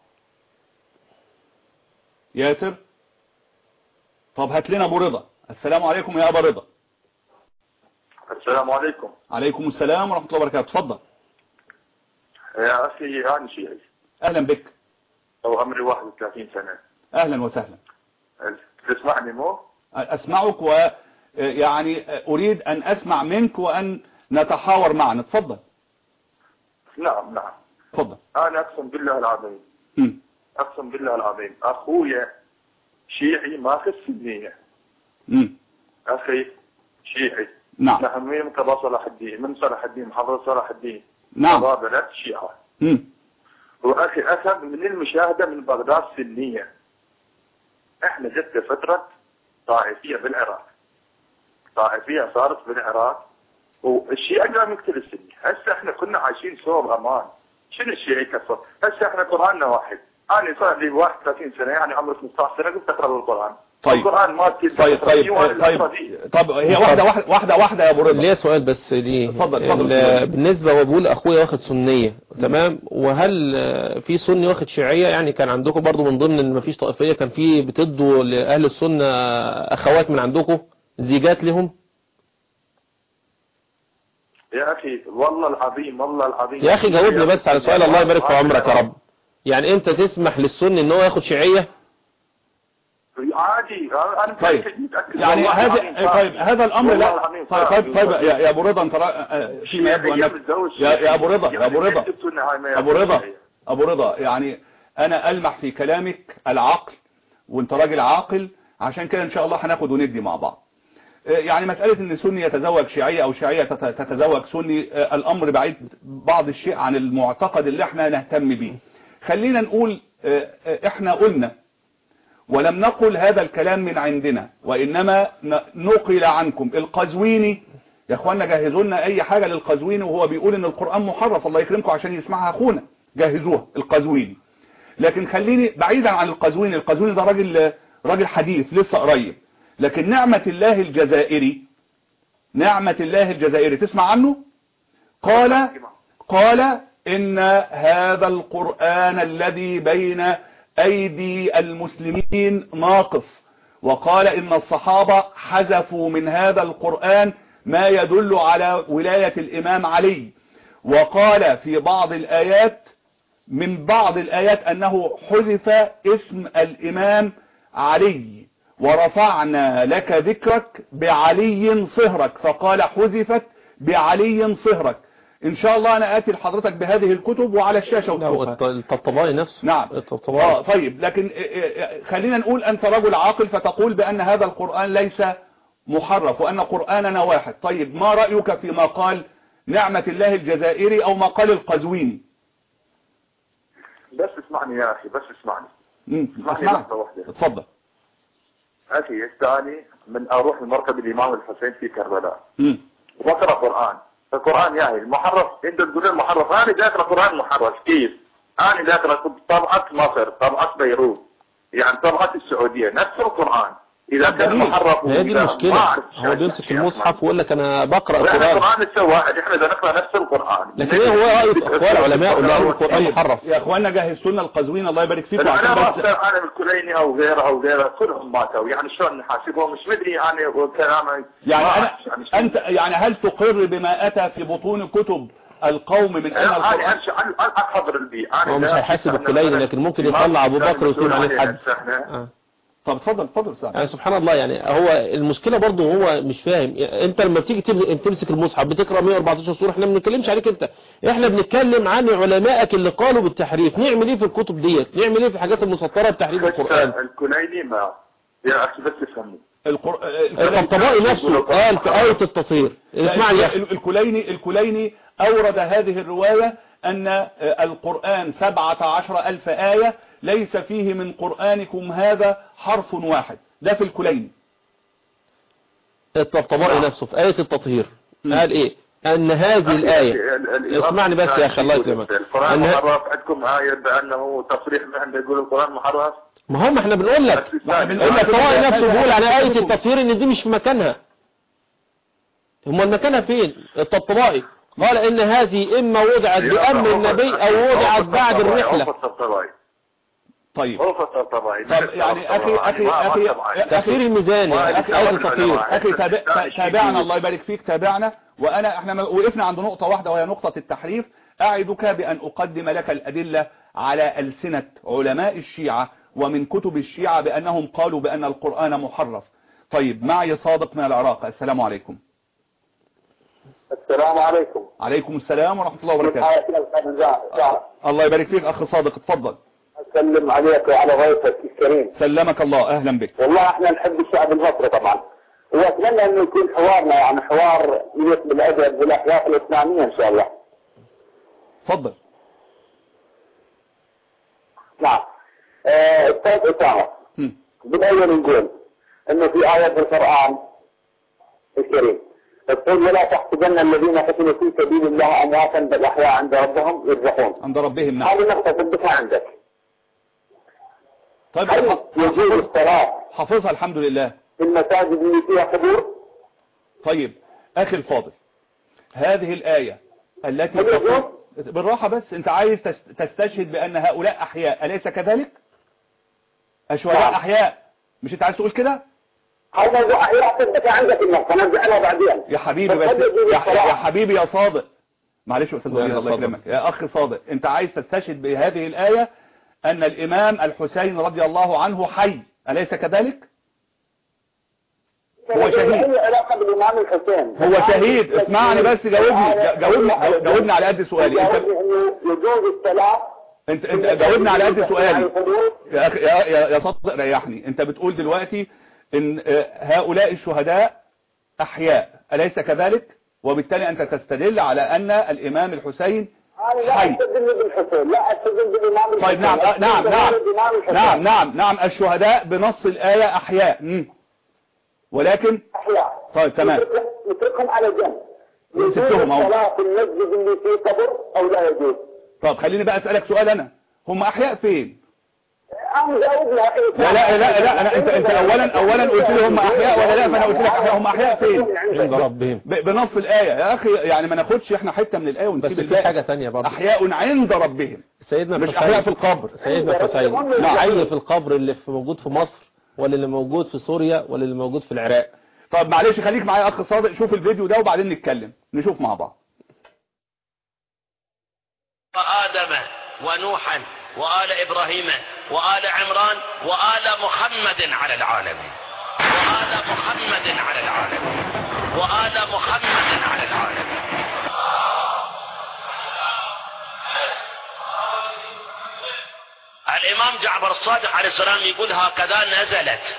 ياسر طب هات لنا ابو رضا السلام عليكم يا ابا رضا السلام عليكم عليكم السلام ورحمة الله وبركاته تفضل يا أخي أنا شيعي اهلا بك أو عمري 31 سنة اهلا وسهلا تسمعني مو؟ اسمعك ويعني اريد ان اسمع منك وان نتحاور معا اتفضل نعم نعم اتفضل أنا أقسم بالله العظيم مم. أقسم بالله العظيم أخويا شيعي ماخذ سنية مم. أخي شيعي نعم نحن من قضاء صلاح الدين من صلاح الدين محافظة صلاح الدين نعم قضاء بلد شيعة مم. وأخي أخذ من المشاهدة من بغداد سنية احنا جت فترة طائفية بالعراق طائفية صارت بالعراق والشيعة قام يقتل السني هسه احنا كنا عايشين سوا بأمان شنو الشيعي كفر هسه احنا قرآننا واحد انا صار لي 31 سنة يعني عمري 15 سنة قلت اقرا القرآن طيب. القرآن ما تكتب طيب طيب طيب طب هي واحدة واحدة واحدة واحدة يا ابو رضا ليه سؤال بس ليه اتفضل، اتفضل. ال- بالنسبة هو بيقول اخويا واخد سنية تمام وهل آه، في سني واخد شيعية يعني كان عندكم برضو من ضمن ان مفيش طائفية كان في بتدوا لاهل السنة اخوات من عندكم زيجات لهم يا اخي والله العظيم والله العظيم يا اخي جاوبني بس على سؤال الله يبارك في عمرك يا رب يعني انت تسمح للسني ان هو ياخد شيعية عادي انا طيب متأكد يعني والله هذا العظيم طيب هذا الامر والله لا العظيم طيب صعب. طيب, طيب يا, يا ابو رضا انت را- آه، فيما يبدو شيعية انك متزوج يا, يا ابو رضا يا يعني ابو رضا كيف تقول نهاية ما ابو يأخذ رضا شيعية؟ ابو رضا يعني انا المح في كلامك العقل وانت راجل عاقل عشان كده ان شاء الله هناخد وندي مع بعض آه، يعني مسألة ان سني يتزوج شيعية او شيعية تت- تتزوج سني آه، الامر بعيد بعض الشيء عن المعتقد اللي احنا نهتم بيه خلينا نقول آه، آه، احنا قلنا ولم نقل هذا الكلام من عندنا وإنما ن- نقل عنكم القزويني يا اخوانا جهزوا لنا اي حاجة للقزويني وهو بيقول ان القرآن محرف الله يكرمكم عشان يسمعها اخونا جهزوها القزويني لكن خليني بعيدا عن القزويني القزويني ده راجل راجل حديث لسه قريب لكن نعمة الله الجزائري نعمة الله الجزائري تسمع عنه قال قال إن هذا القرآن الذي بين أيدي المسلمين ناقص وقال إن الصحابة حذفوا من هذا القرآن ما يدل على ولاية الإمام علي وقال في بعض الآيات من بعض الآيات أنه حذف اسم الإمام علي ورفعنا لك ذكرك بعلي صهرك فقال حذفت بعلي صهرك إن شاء الله أنا آتي لحضرتك بهذه الكتب وعلى الشاشة لا وتشوفها. والط- الطبطبائي نفسه نعم آه الطبطبائي طيب لكن آه، آه، خلينا نقول أنت رجل عاقل فتقول بأن هذا القرآن ليس محرف وأن قرآننا واحد طيب ما رأيك فيما قال نعمة الله الجزائري أو ما قال القزويني بس اسمعني يا اخي بس اسمعني مم، اسمعني أسمعك لحظة واحدة اتفضل اخي الثاني من اروح لمركب الامام الحسين في كربلاء مم. واقرا قران القران يعني المحرف انت تقول المحرف انا دا اقرا قران محرف كيف؟ انا دا اقرا طبعه مصر طبعه بيروت يعني طبعه السعوديه نفس القران اذا طب كان جميل. محرف هي دي وإذا ما المشكلة أعرف هو شيء بيمسك يعني المصحف ويقول لك انا بقرأ لا قرآن القرآن لسه واحد احنا بدنا نقرا نفس القرآن لكن ايه هو رأي اخوان العلماء اللي قالوا القرآن محرف يا اخوانا جهزتوا لنا القزوين الله يبارك فيكم انا عشان ما بس اختار عالم الكليني او غيره او غيره كلهم ماتوا يعني شلون نحاسبهم مش مدري يعني كلامه يعني ما انا أعرف يعني شلون. انت يعني هل تقر بما اتى في بطون كتب القوم من ان انا انا القرآن امشي انا انا احضر البيئة انا هو مش لا- هيحاسب أنا- الكليني أنا- لكن ممكن الإمام يطلع أبو كان بكر ويقول مسؤول عليه حد. هسه إحنا. آه. طب اتفضل اتفضل استاذ يعني سبحان الله يعني هو المشكلة برضه هو مش فاهم انت لما بتيجي تم- تمسك المصحف بتقرا 114 سورة احنا ما بنتكلمش عليك انت احنا بنتكلم عن علمائك اللي قالوا بالتحريف نعمل ايه في الكتب ديت نعمل ايه في الحاجات المسطرة بتحريف القرآن الكليني ما يا اخي بس يفهموا القر... الطبطبائي نفسه قال في آية التطهير اسمعني يا اخي ال- الكليني الكليني أورد هذه الرواية أن القرآن سبعة عشر ألف آية ليس فيه من قرآنكم هذا حرف واحد ده في الكليني الطبطبائي نعم. نفسه في آية التطهير م. قال ايه ان هذه الآية ال- ال- اسمعني بس يا اخي الله يكرمك القرآن أن- محرف عندكم آية بأنه تصريح من يقول القرآن محرف ما هم احنا بنقول لك ما بنقول لك الطبطبائي هذا- نفسه بيقول عن هذا- آية التطهير ان دي مش في مكانها هم المكانها فين الطبطبائي قال ان هذه اما وضعت بأمر النبي او وضعت بعد الرحلة هو الطبطبائي طيب هو الطبطبائي طب يعني أخي أخي أخي تفسير الميزاني ما- آية التطهير أخي تابع- لا، شيء تابعنا جديد. الله يبارك فيك تابعنا وأنا احنا ما- وقفنا عند نقطة واحدة وهي نقطة التحريف أعدك بأن أقدم لك الأدلة على ألسنة علماء الشيعة ومن كتب الشيعة بأنهم قالوا بأن القرآن محرف طيب معي صادق من العراق السلام عليكم السلام عليكم عليكم السلام ورحمة الله وبركاته حياك الله من زعل الله يبارك فيك أخ صادق اتفضل اسلم عليك وعلى ضيفك الكريم سلمك الله أهلا بك والله احنا نحب الشعب المصري طبعا واتمنى انه يكون حوارنا يعني حوار يليق بالادب والاخلاق الاسلاميه ان شاء الله اتفضل نعم آه، استاذ اسامه هم. بالاول نقول انه في ايه في القران الكريم تقول ولا تحسبن الذين قتلوا في سبيل الله امواتا بل احياء عند ربهم يرزقون عند ربهم نعم هذه نقطه ثبتها عندك طيب هل ح- يجوز حافظ- الصلاه حافظها الحمد لله في المساجد اللي فيها قبور طيب أخي الفاضل هذه الآية التي هل يجوز؟ تقول بالراحة بس أنت عايز تس- تستشهد بأن هؤلاء أحياء أليس كذلك الشهداء نعم. أحياء مش أنت عايز تقول كده هذا موضوع احياء ثبتها عندك النقطه نرجع لها بعدين يا حبيبي بس بس هل يجوز يا, الصلاة؟ يا حبيبي يا صادق معلش يا أستاذ لا، وليد لا، الله اتفضل. يكرمك يا أخي صادق أنت عايز تستشهد بهذه الآية أن الإمام الحسين رضي الله عنه حي أليس كذلك هو شهيد. اي علاقه بالامام الحسين هو شهيد اسمعني بس جاوبني جاوبني جاوبني على قد سؤالي انت جاوبني انه يجوز الصلاه انت انت جاوبني على قد سؤالي يعني القبور. يا اخي يا يا يا صدق ريحني انت بتقول دلوقتي ان آه، هؤلاء الشهداء احياء اليس كذلك وبالتالي انت تستدل على ان الامام الحسين انا لا حي. استدل بالحسين لا استدل بالامام الحسين طيب نعم آه، نعم نعم أستدل بالإمام الحسين. نعم نعم نعم الشهداء بنص الآية أحياء مم. ولكن احياء طيب تمام نتركهم- نتركهم على جنب يجوز سبتهم أهو. الصلاه في المسجد اللي فيه قبر او لا يجوز طب خليني بقى أسألك سؤال أنا هم أحياء فين انا جاوب لها إيه لا لا لا لا أنا أنت أنت أولا أولا قلت لي هم أحياء ولا لا فأنا قلت لك أحياء هم أحياء فين عند ربهم ب- بنص الآية يا أخي يعني ما ناخدش إحنا حتة من الآية بس ونسيب في الباقي حاجة تانية برضه أحياء عند ربهم سيدنا مش الحسين أحياء في القبر سيدنا الحسين نعم. حي في القبر اللي في موجود في مصر ولا اللي موجود في سوريا ولا اللي موجود في العراق طب معلش خليك معايا يا أخ صادق شوف الفيديو ده وبعدين نتكلم نشوف مع بعض وآدم ونوحا وآل إبراهيم وآل عمران وآل محمد على العالمين وآل محمد على العالمين وآل محمد على العالمين الإمام جعفر الصادق عليه السلام يقول هكذا نزلت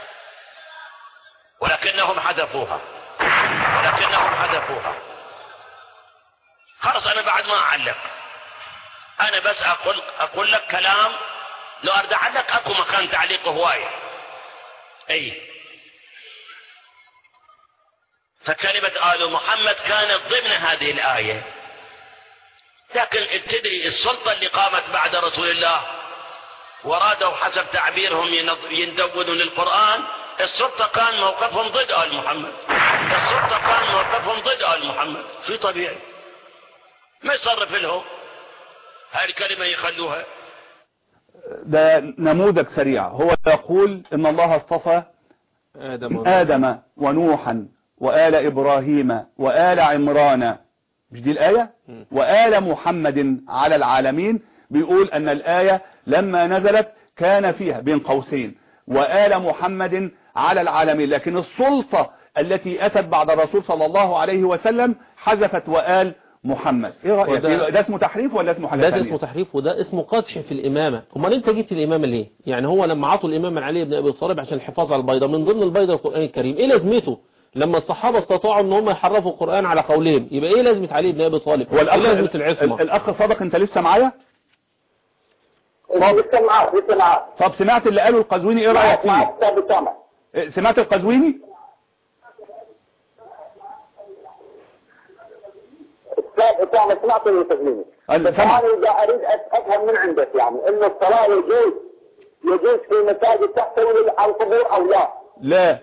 ولكنهم حذفوها ولكنهم حذفوها خلاص أنا بعد ما أعلق انا بس اقول اقول لك كلام لو ارد اعلق اكو مكان تعليق هوايه اي فكلمة آل محمد كانت ضمن هذه الآية لكن تدري السلطة اللي قامت بعد رسول الله ورادوا حسب تعبيرهم ينض- يندونوا للقرآن السلطة كان موقفهم ضد آل محمد السلطة كان موقفهم ضد آل محمد في طبيعي ما يصرف لهم هاي الكلمة يخلوها ده نموذج سريع هو يقول ان الله اصطفى آدم آدم ونوحا وآل إبراهيم وآل عمران مش دي الآية م. وآل محمد على العالمين بيقول أن الآية لما نزلت كان فيها بين قوسين وآل محمد على العالمين لكن السلطة التي أتت بعد الرسول صلى الله عليه وسلم حذفت وآل محمد ايه رأيك وده- ده اسمه تحريف ولا اسمه حاجة ده, ده ثانية اسمه تحريف وده اسمه قدح في الإمامة امال انت جبت الإمامة ليه يعني هو لما عطوا الإمام علي بن أبي طالب عشان الحفاظ على البيضة من ضمن البيضة القرآن الكريم ايه لازمته لما الصحابة استطاعوا ان هم يحرفوا القرآن على قولين يبقى ايه لازمة علي بن أبي طالب هو ايه الأخ, لازمة العصمة ال- الأخ صادق انت لسه معايا لسه معاك لسه معاك طب سمعت اللي قاله القزويني ايه رأيك فيه معاك استاذ اسامه إيه، سمعت القزويني استاذ اسامه سمعت اللي تقوليني أنا بس سمع. انا اذا اريد أس- افهم من عندك يعني ان الصلاه يجوز يجوز في مساجد تحتوي على القبور او لا لا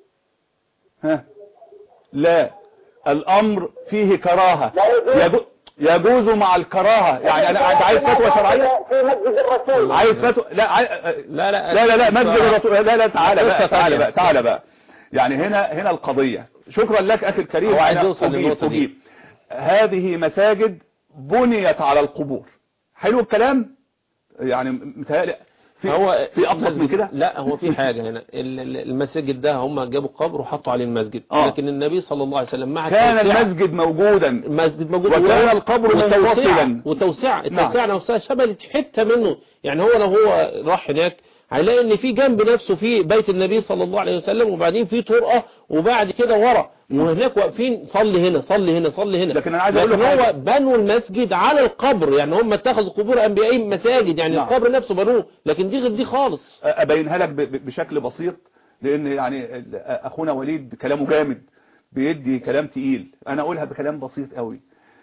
ها لا الامر فيه كراهة لا يجوز. يجو- يجوز مع الكراهة يعني انا انت عايز فتوى شرعية في مسجد الرسول عايز فتوى لا عاي... لا لا لا لا لا مسجد الرسول لا لا تعالى قصة بقى تعالى تانية. بقى تعالى بقى يعني هنا هنا القضية شكرا لك اخي الكريم هو عايز أنا يوصل أجيب- للنقطة دي. أجيب. هذه مساجد بنيت على القبور حلو الكلام يعني متهيألي في هو في ابسط من المسجد- كده لا هو في حاجة هنا ال- ال- المساجد ده هم جابوا قبر وحطوا عليه المسجد آه. لكن النبي صلى الله عليه وسلم مع كان التوسعة- المسجد موجودا المسجد موجود وكان و- القبر وتوسعة منفصلا. وتوسعة نعم. التوسعة نفسها شملت حتة منه يعني هو لو هو راح هناك هيلاقي ان في جنب نفسه في بيت النبي صلى الله عليه وسلم وبعدين في طرقة وبعد كده ورا وهناك واقفين صلي هنا صلي هنا صلي هنا لكن أنا عايز أقول لكن لك هو حاجة. بنوا المسجد على القبر يعني هم اتخذوا قبور انبيائهم مساجد يعني نعم. القبر نفسه بنوه لكن دي غير دي خالص ابينها لك ب- ب- بشكل بسيط لان يعني اخونا وليد كلامه جامد بيدي كلام تقيل انا اقولها بكلام بسيط قوي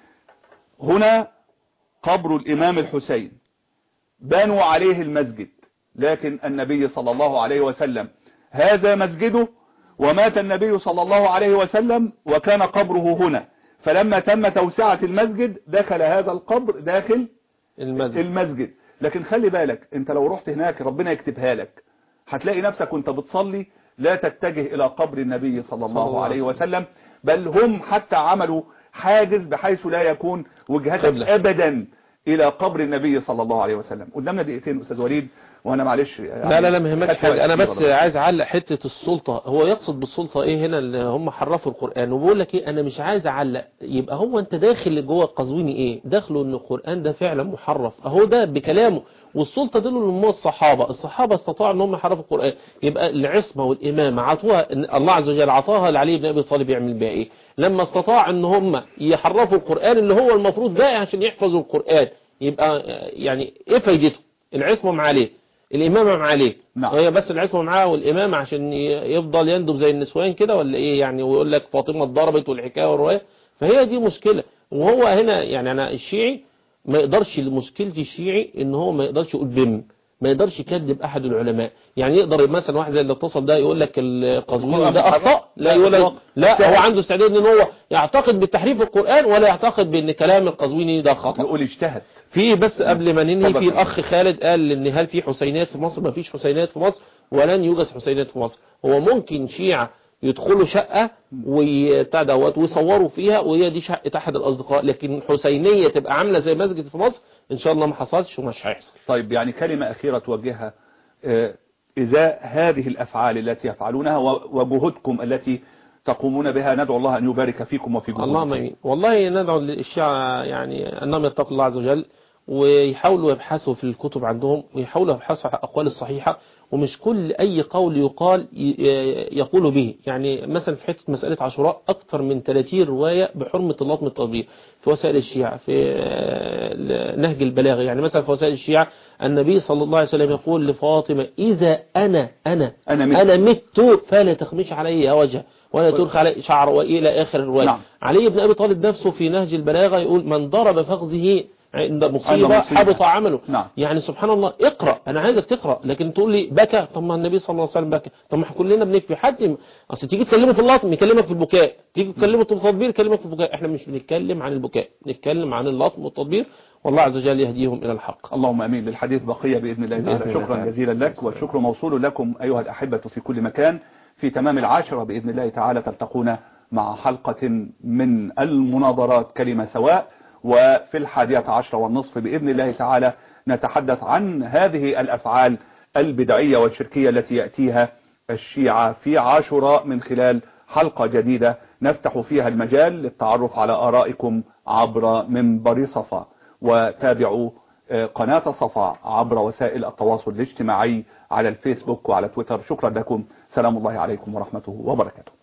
هنا قبر الامام الحسين بنوا عليه المسجد لكن النبي صلى الله عليه وسلم هذا مسجده ومات النبي صلى الله عليه وسلم وكان قبره هنا فلما تم توسعة المسجد دخل هذا القبر داخل المسجد المسجد لكن خلي بالك انت لو رحت هناك ربنا يكتبها لك هتلاقي نفسك وانت بتصلي لا تتجه الى قبر النبي صلى الله, الله عليه عليه وسلم بل هم حتى عملوا حاجز بحيث لا يكون وجهتك قبلة. ابدا الى قبر النبي صلى الله عليه وسلم قدامنا دقيقتين استاذ وليد وانا معلش يعني لا لا لا ما يهمكش خدت حاجة وقت انا كتير بس والله. عايز اعلق حتة السلطة هو يقصد بالسلطة ايه هنا اللي هم حرفوا القرآن وبقول لك ايه انا مش عايز اعلق يبقى هو انت داخل جوه القزويني ايه داخله ان القرآن ده فعلا محرف اهو ده بكلامه والسلطة دول اللي هم الصحابة الصحابة استطاعوا ان هم يحرفوا القرآن يبقى العصمة والامامة عطوها إن الله عز وجل عطاها لعلي بن ابي طالب يعمل بيها ايه لما استطاع ان هم يحرفوا القرآن اللي هو المفروض جاي عشان يحفظوا القرآن يبقى آه، يعني ايه فايدته العصمة مع عليه الإمامة مع عليه نعم. هي بس العصمة معاه والإمامة عشان ي- يفضل يندب زي النسوان كده ولا إيه يعني ويقول لك فاطمة اتضربت والحكاية والرواية فهي دي مشكلة وهو هنا يعني أنا الشيعي ما يقدرش مشكلتي الشيعي إن هو ما يقدرش يقول بم ما يقدرش يكذب أحد العلماء يعني يقدر مثلا واحد زي اللي اتصل ده يقول لك القزويني ده أخطأ لا يقول لك لا هو عنده استعداد إن هو يعتقد بالتحريف القرآن ولا يعتقد بأن كلام القزويني ده خطأ نقول اجتهد في بس قبل ما ننهي اتفضل. في الاخ خالد قال ان هل في حسينات في مصر ما فيش حسينات في مصر ولن يوجد حسينات في مصر هو ممكن شيعة يدخلوا شقة وبتاع دوت ويصوروا فيها وهي دي شقة احد الاصدقاء لكن حسينية تبقى عاملة زي مسجد في مصر ان شاء الله ما حصلش ومش هيحصل طيب يعني كلمة أخيرة توجهها آه، إذا هذه الأفعال التي يفعلونها و- وجهودكم التي تقومون بها ندعو الله أن يبارك فيكم وفي جهودكم اللهم امين والله ندعو للشيعة يعني انهم يتقوا الله عز وجل ويحاولوا يبحثوا في الكتب عندهم ويحاولوا يبحثوا عن الاقوال الصحيحة ومش كل اي قول يقال ي- يقول به يعني مثلا في حتة مسألة عاشوراء اكثر من 30 رواية بحرمة اللطم التطبيق في وسائل الشيعة في آه، نهج البلاغة يعني مثلا في وسائل الشيعة النبي صلى الله عليه وسلم يقول لفاطمة إذا أنا أنا أنا مت. أنا مت فلا تخمش علي وجه ولا ترخ علي شعر وإلى آخر الرواية نعم. علي بن أبي طالب نفسه في نهج البلاغة يقول من ضرب فخذه عند عند مصيبة مصيبة. حبط عمله نعم. يعني سبحان الله اقرأ أنا عايزك تقرأ لكن تقول لي بكى طب ما النبي صلى الله عليه وسلم بكى طب ما احنا كلنا بنكفي حد أصل تيجي تكلمه في اللطم يكلمك في البكاء تيجي تكلمه في التطبير يكلمك في البكاء احنا مش بنتكلم عن البكاء بنتكلم عن اللطم والتطبير والله عز وجل يهديهم إلى الحق اللهم امين للحديث بقيه باذن الله بإذن تعالى الله شكرا تعالى. جزيلا لك والشكر موصول لكم ايها الاحبه في كل مكان في تمام العاشره باذن الله تعالى تلتقون مع حلقه من المناظرات كلمه سواء وفي الحادية عشرة والنصف بإذن الله تعالى نتحدث عن هذه الأفعال البدعية والشركية التي يأتيها الشيعة في عاشوراء من خلال حلقة جديدة نفتح فيها المجال للتعرف على آرائكم عبر منبر صفا وتابعوا آه، قناة صفا عبر وسائل التواصل الاجتماعي على الفيسبوك وعلى تويتر شكرا لكم سلام الله عليكم ورحمته وبركاته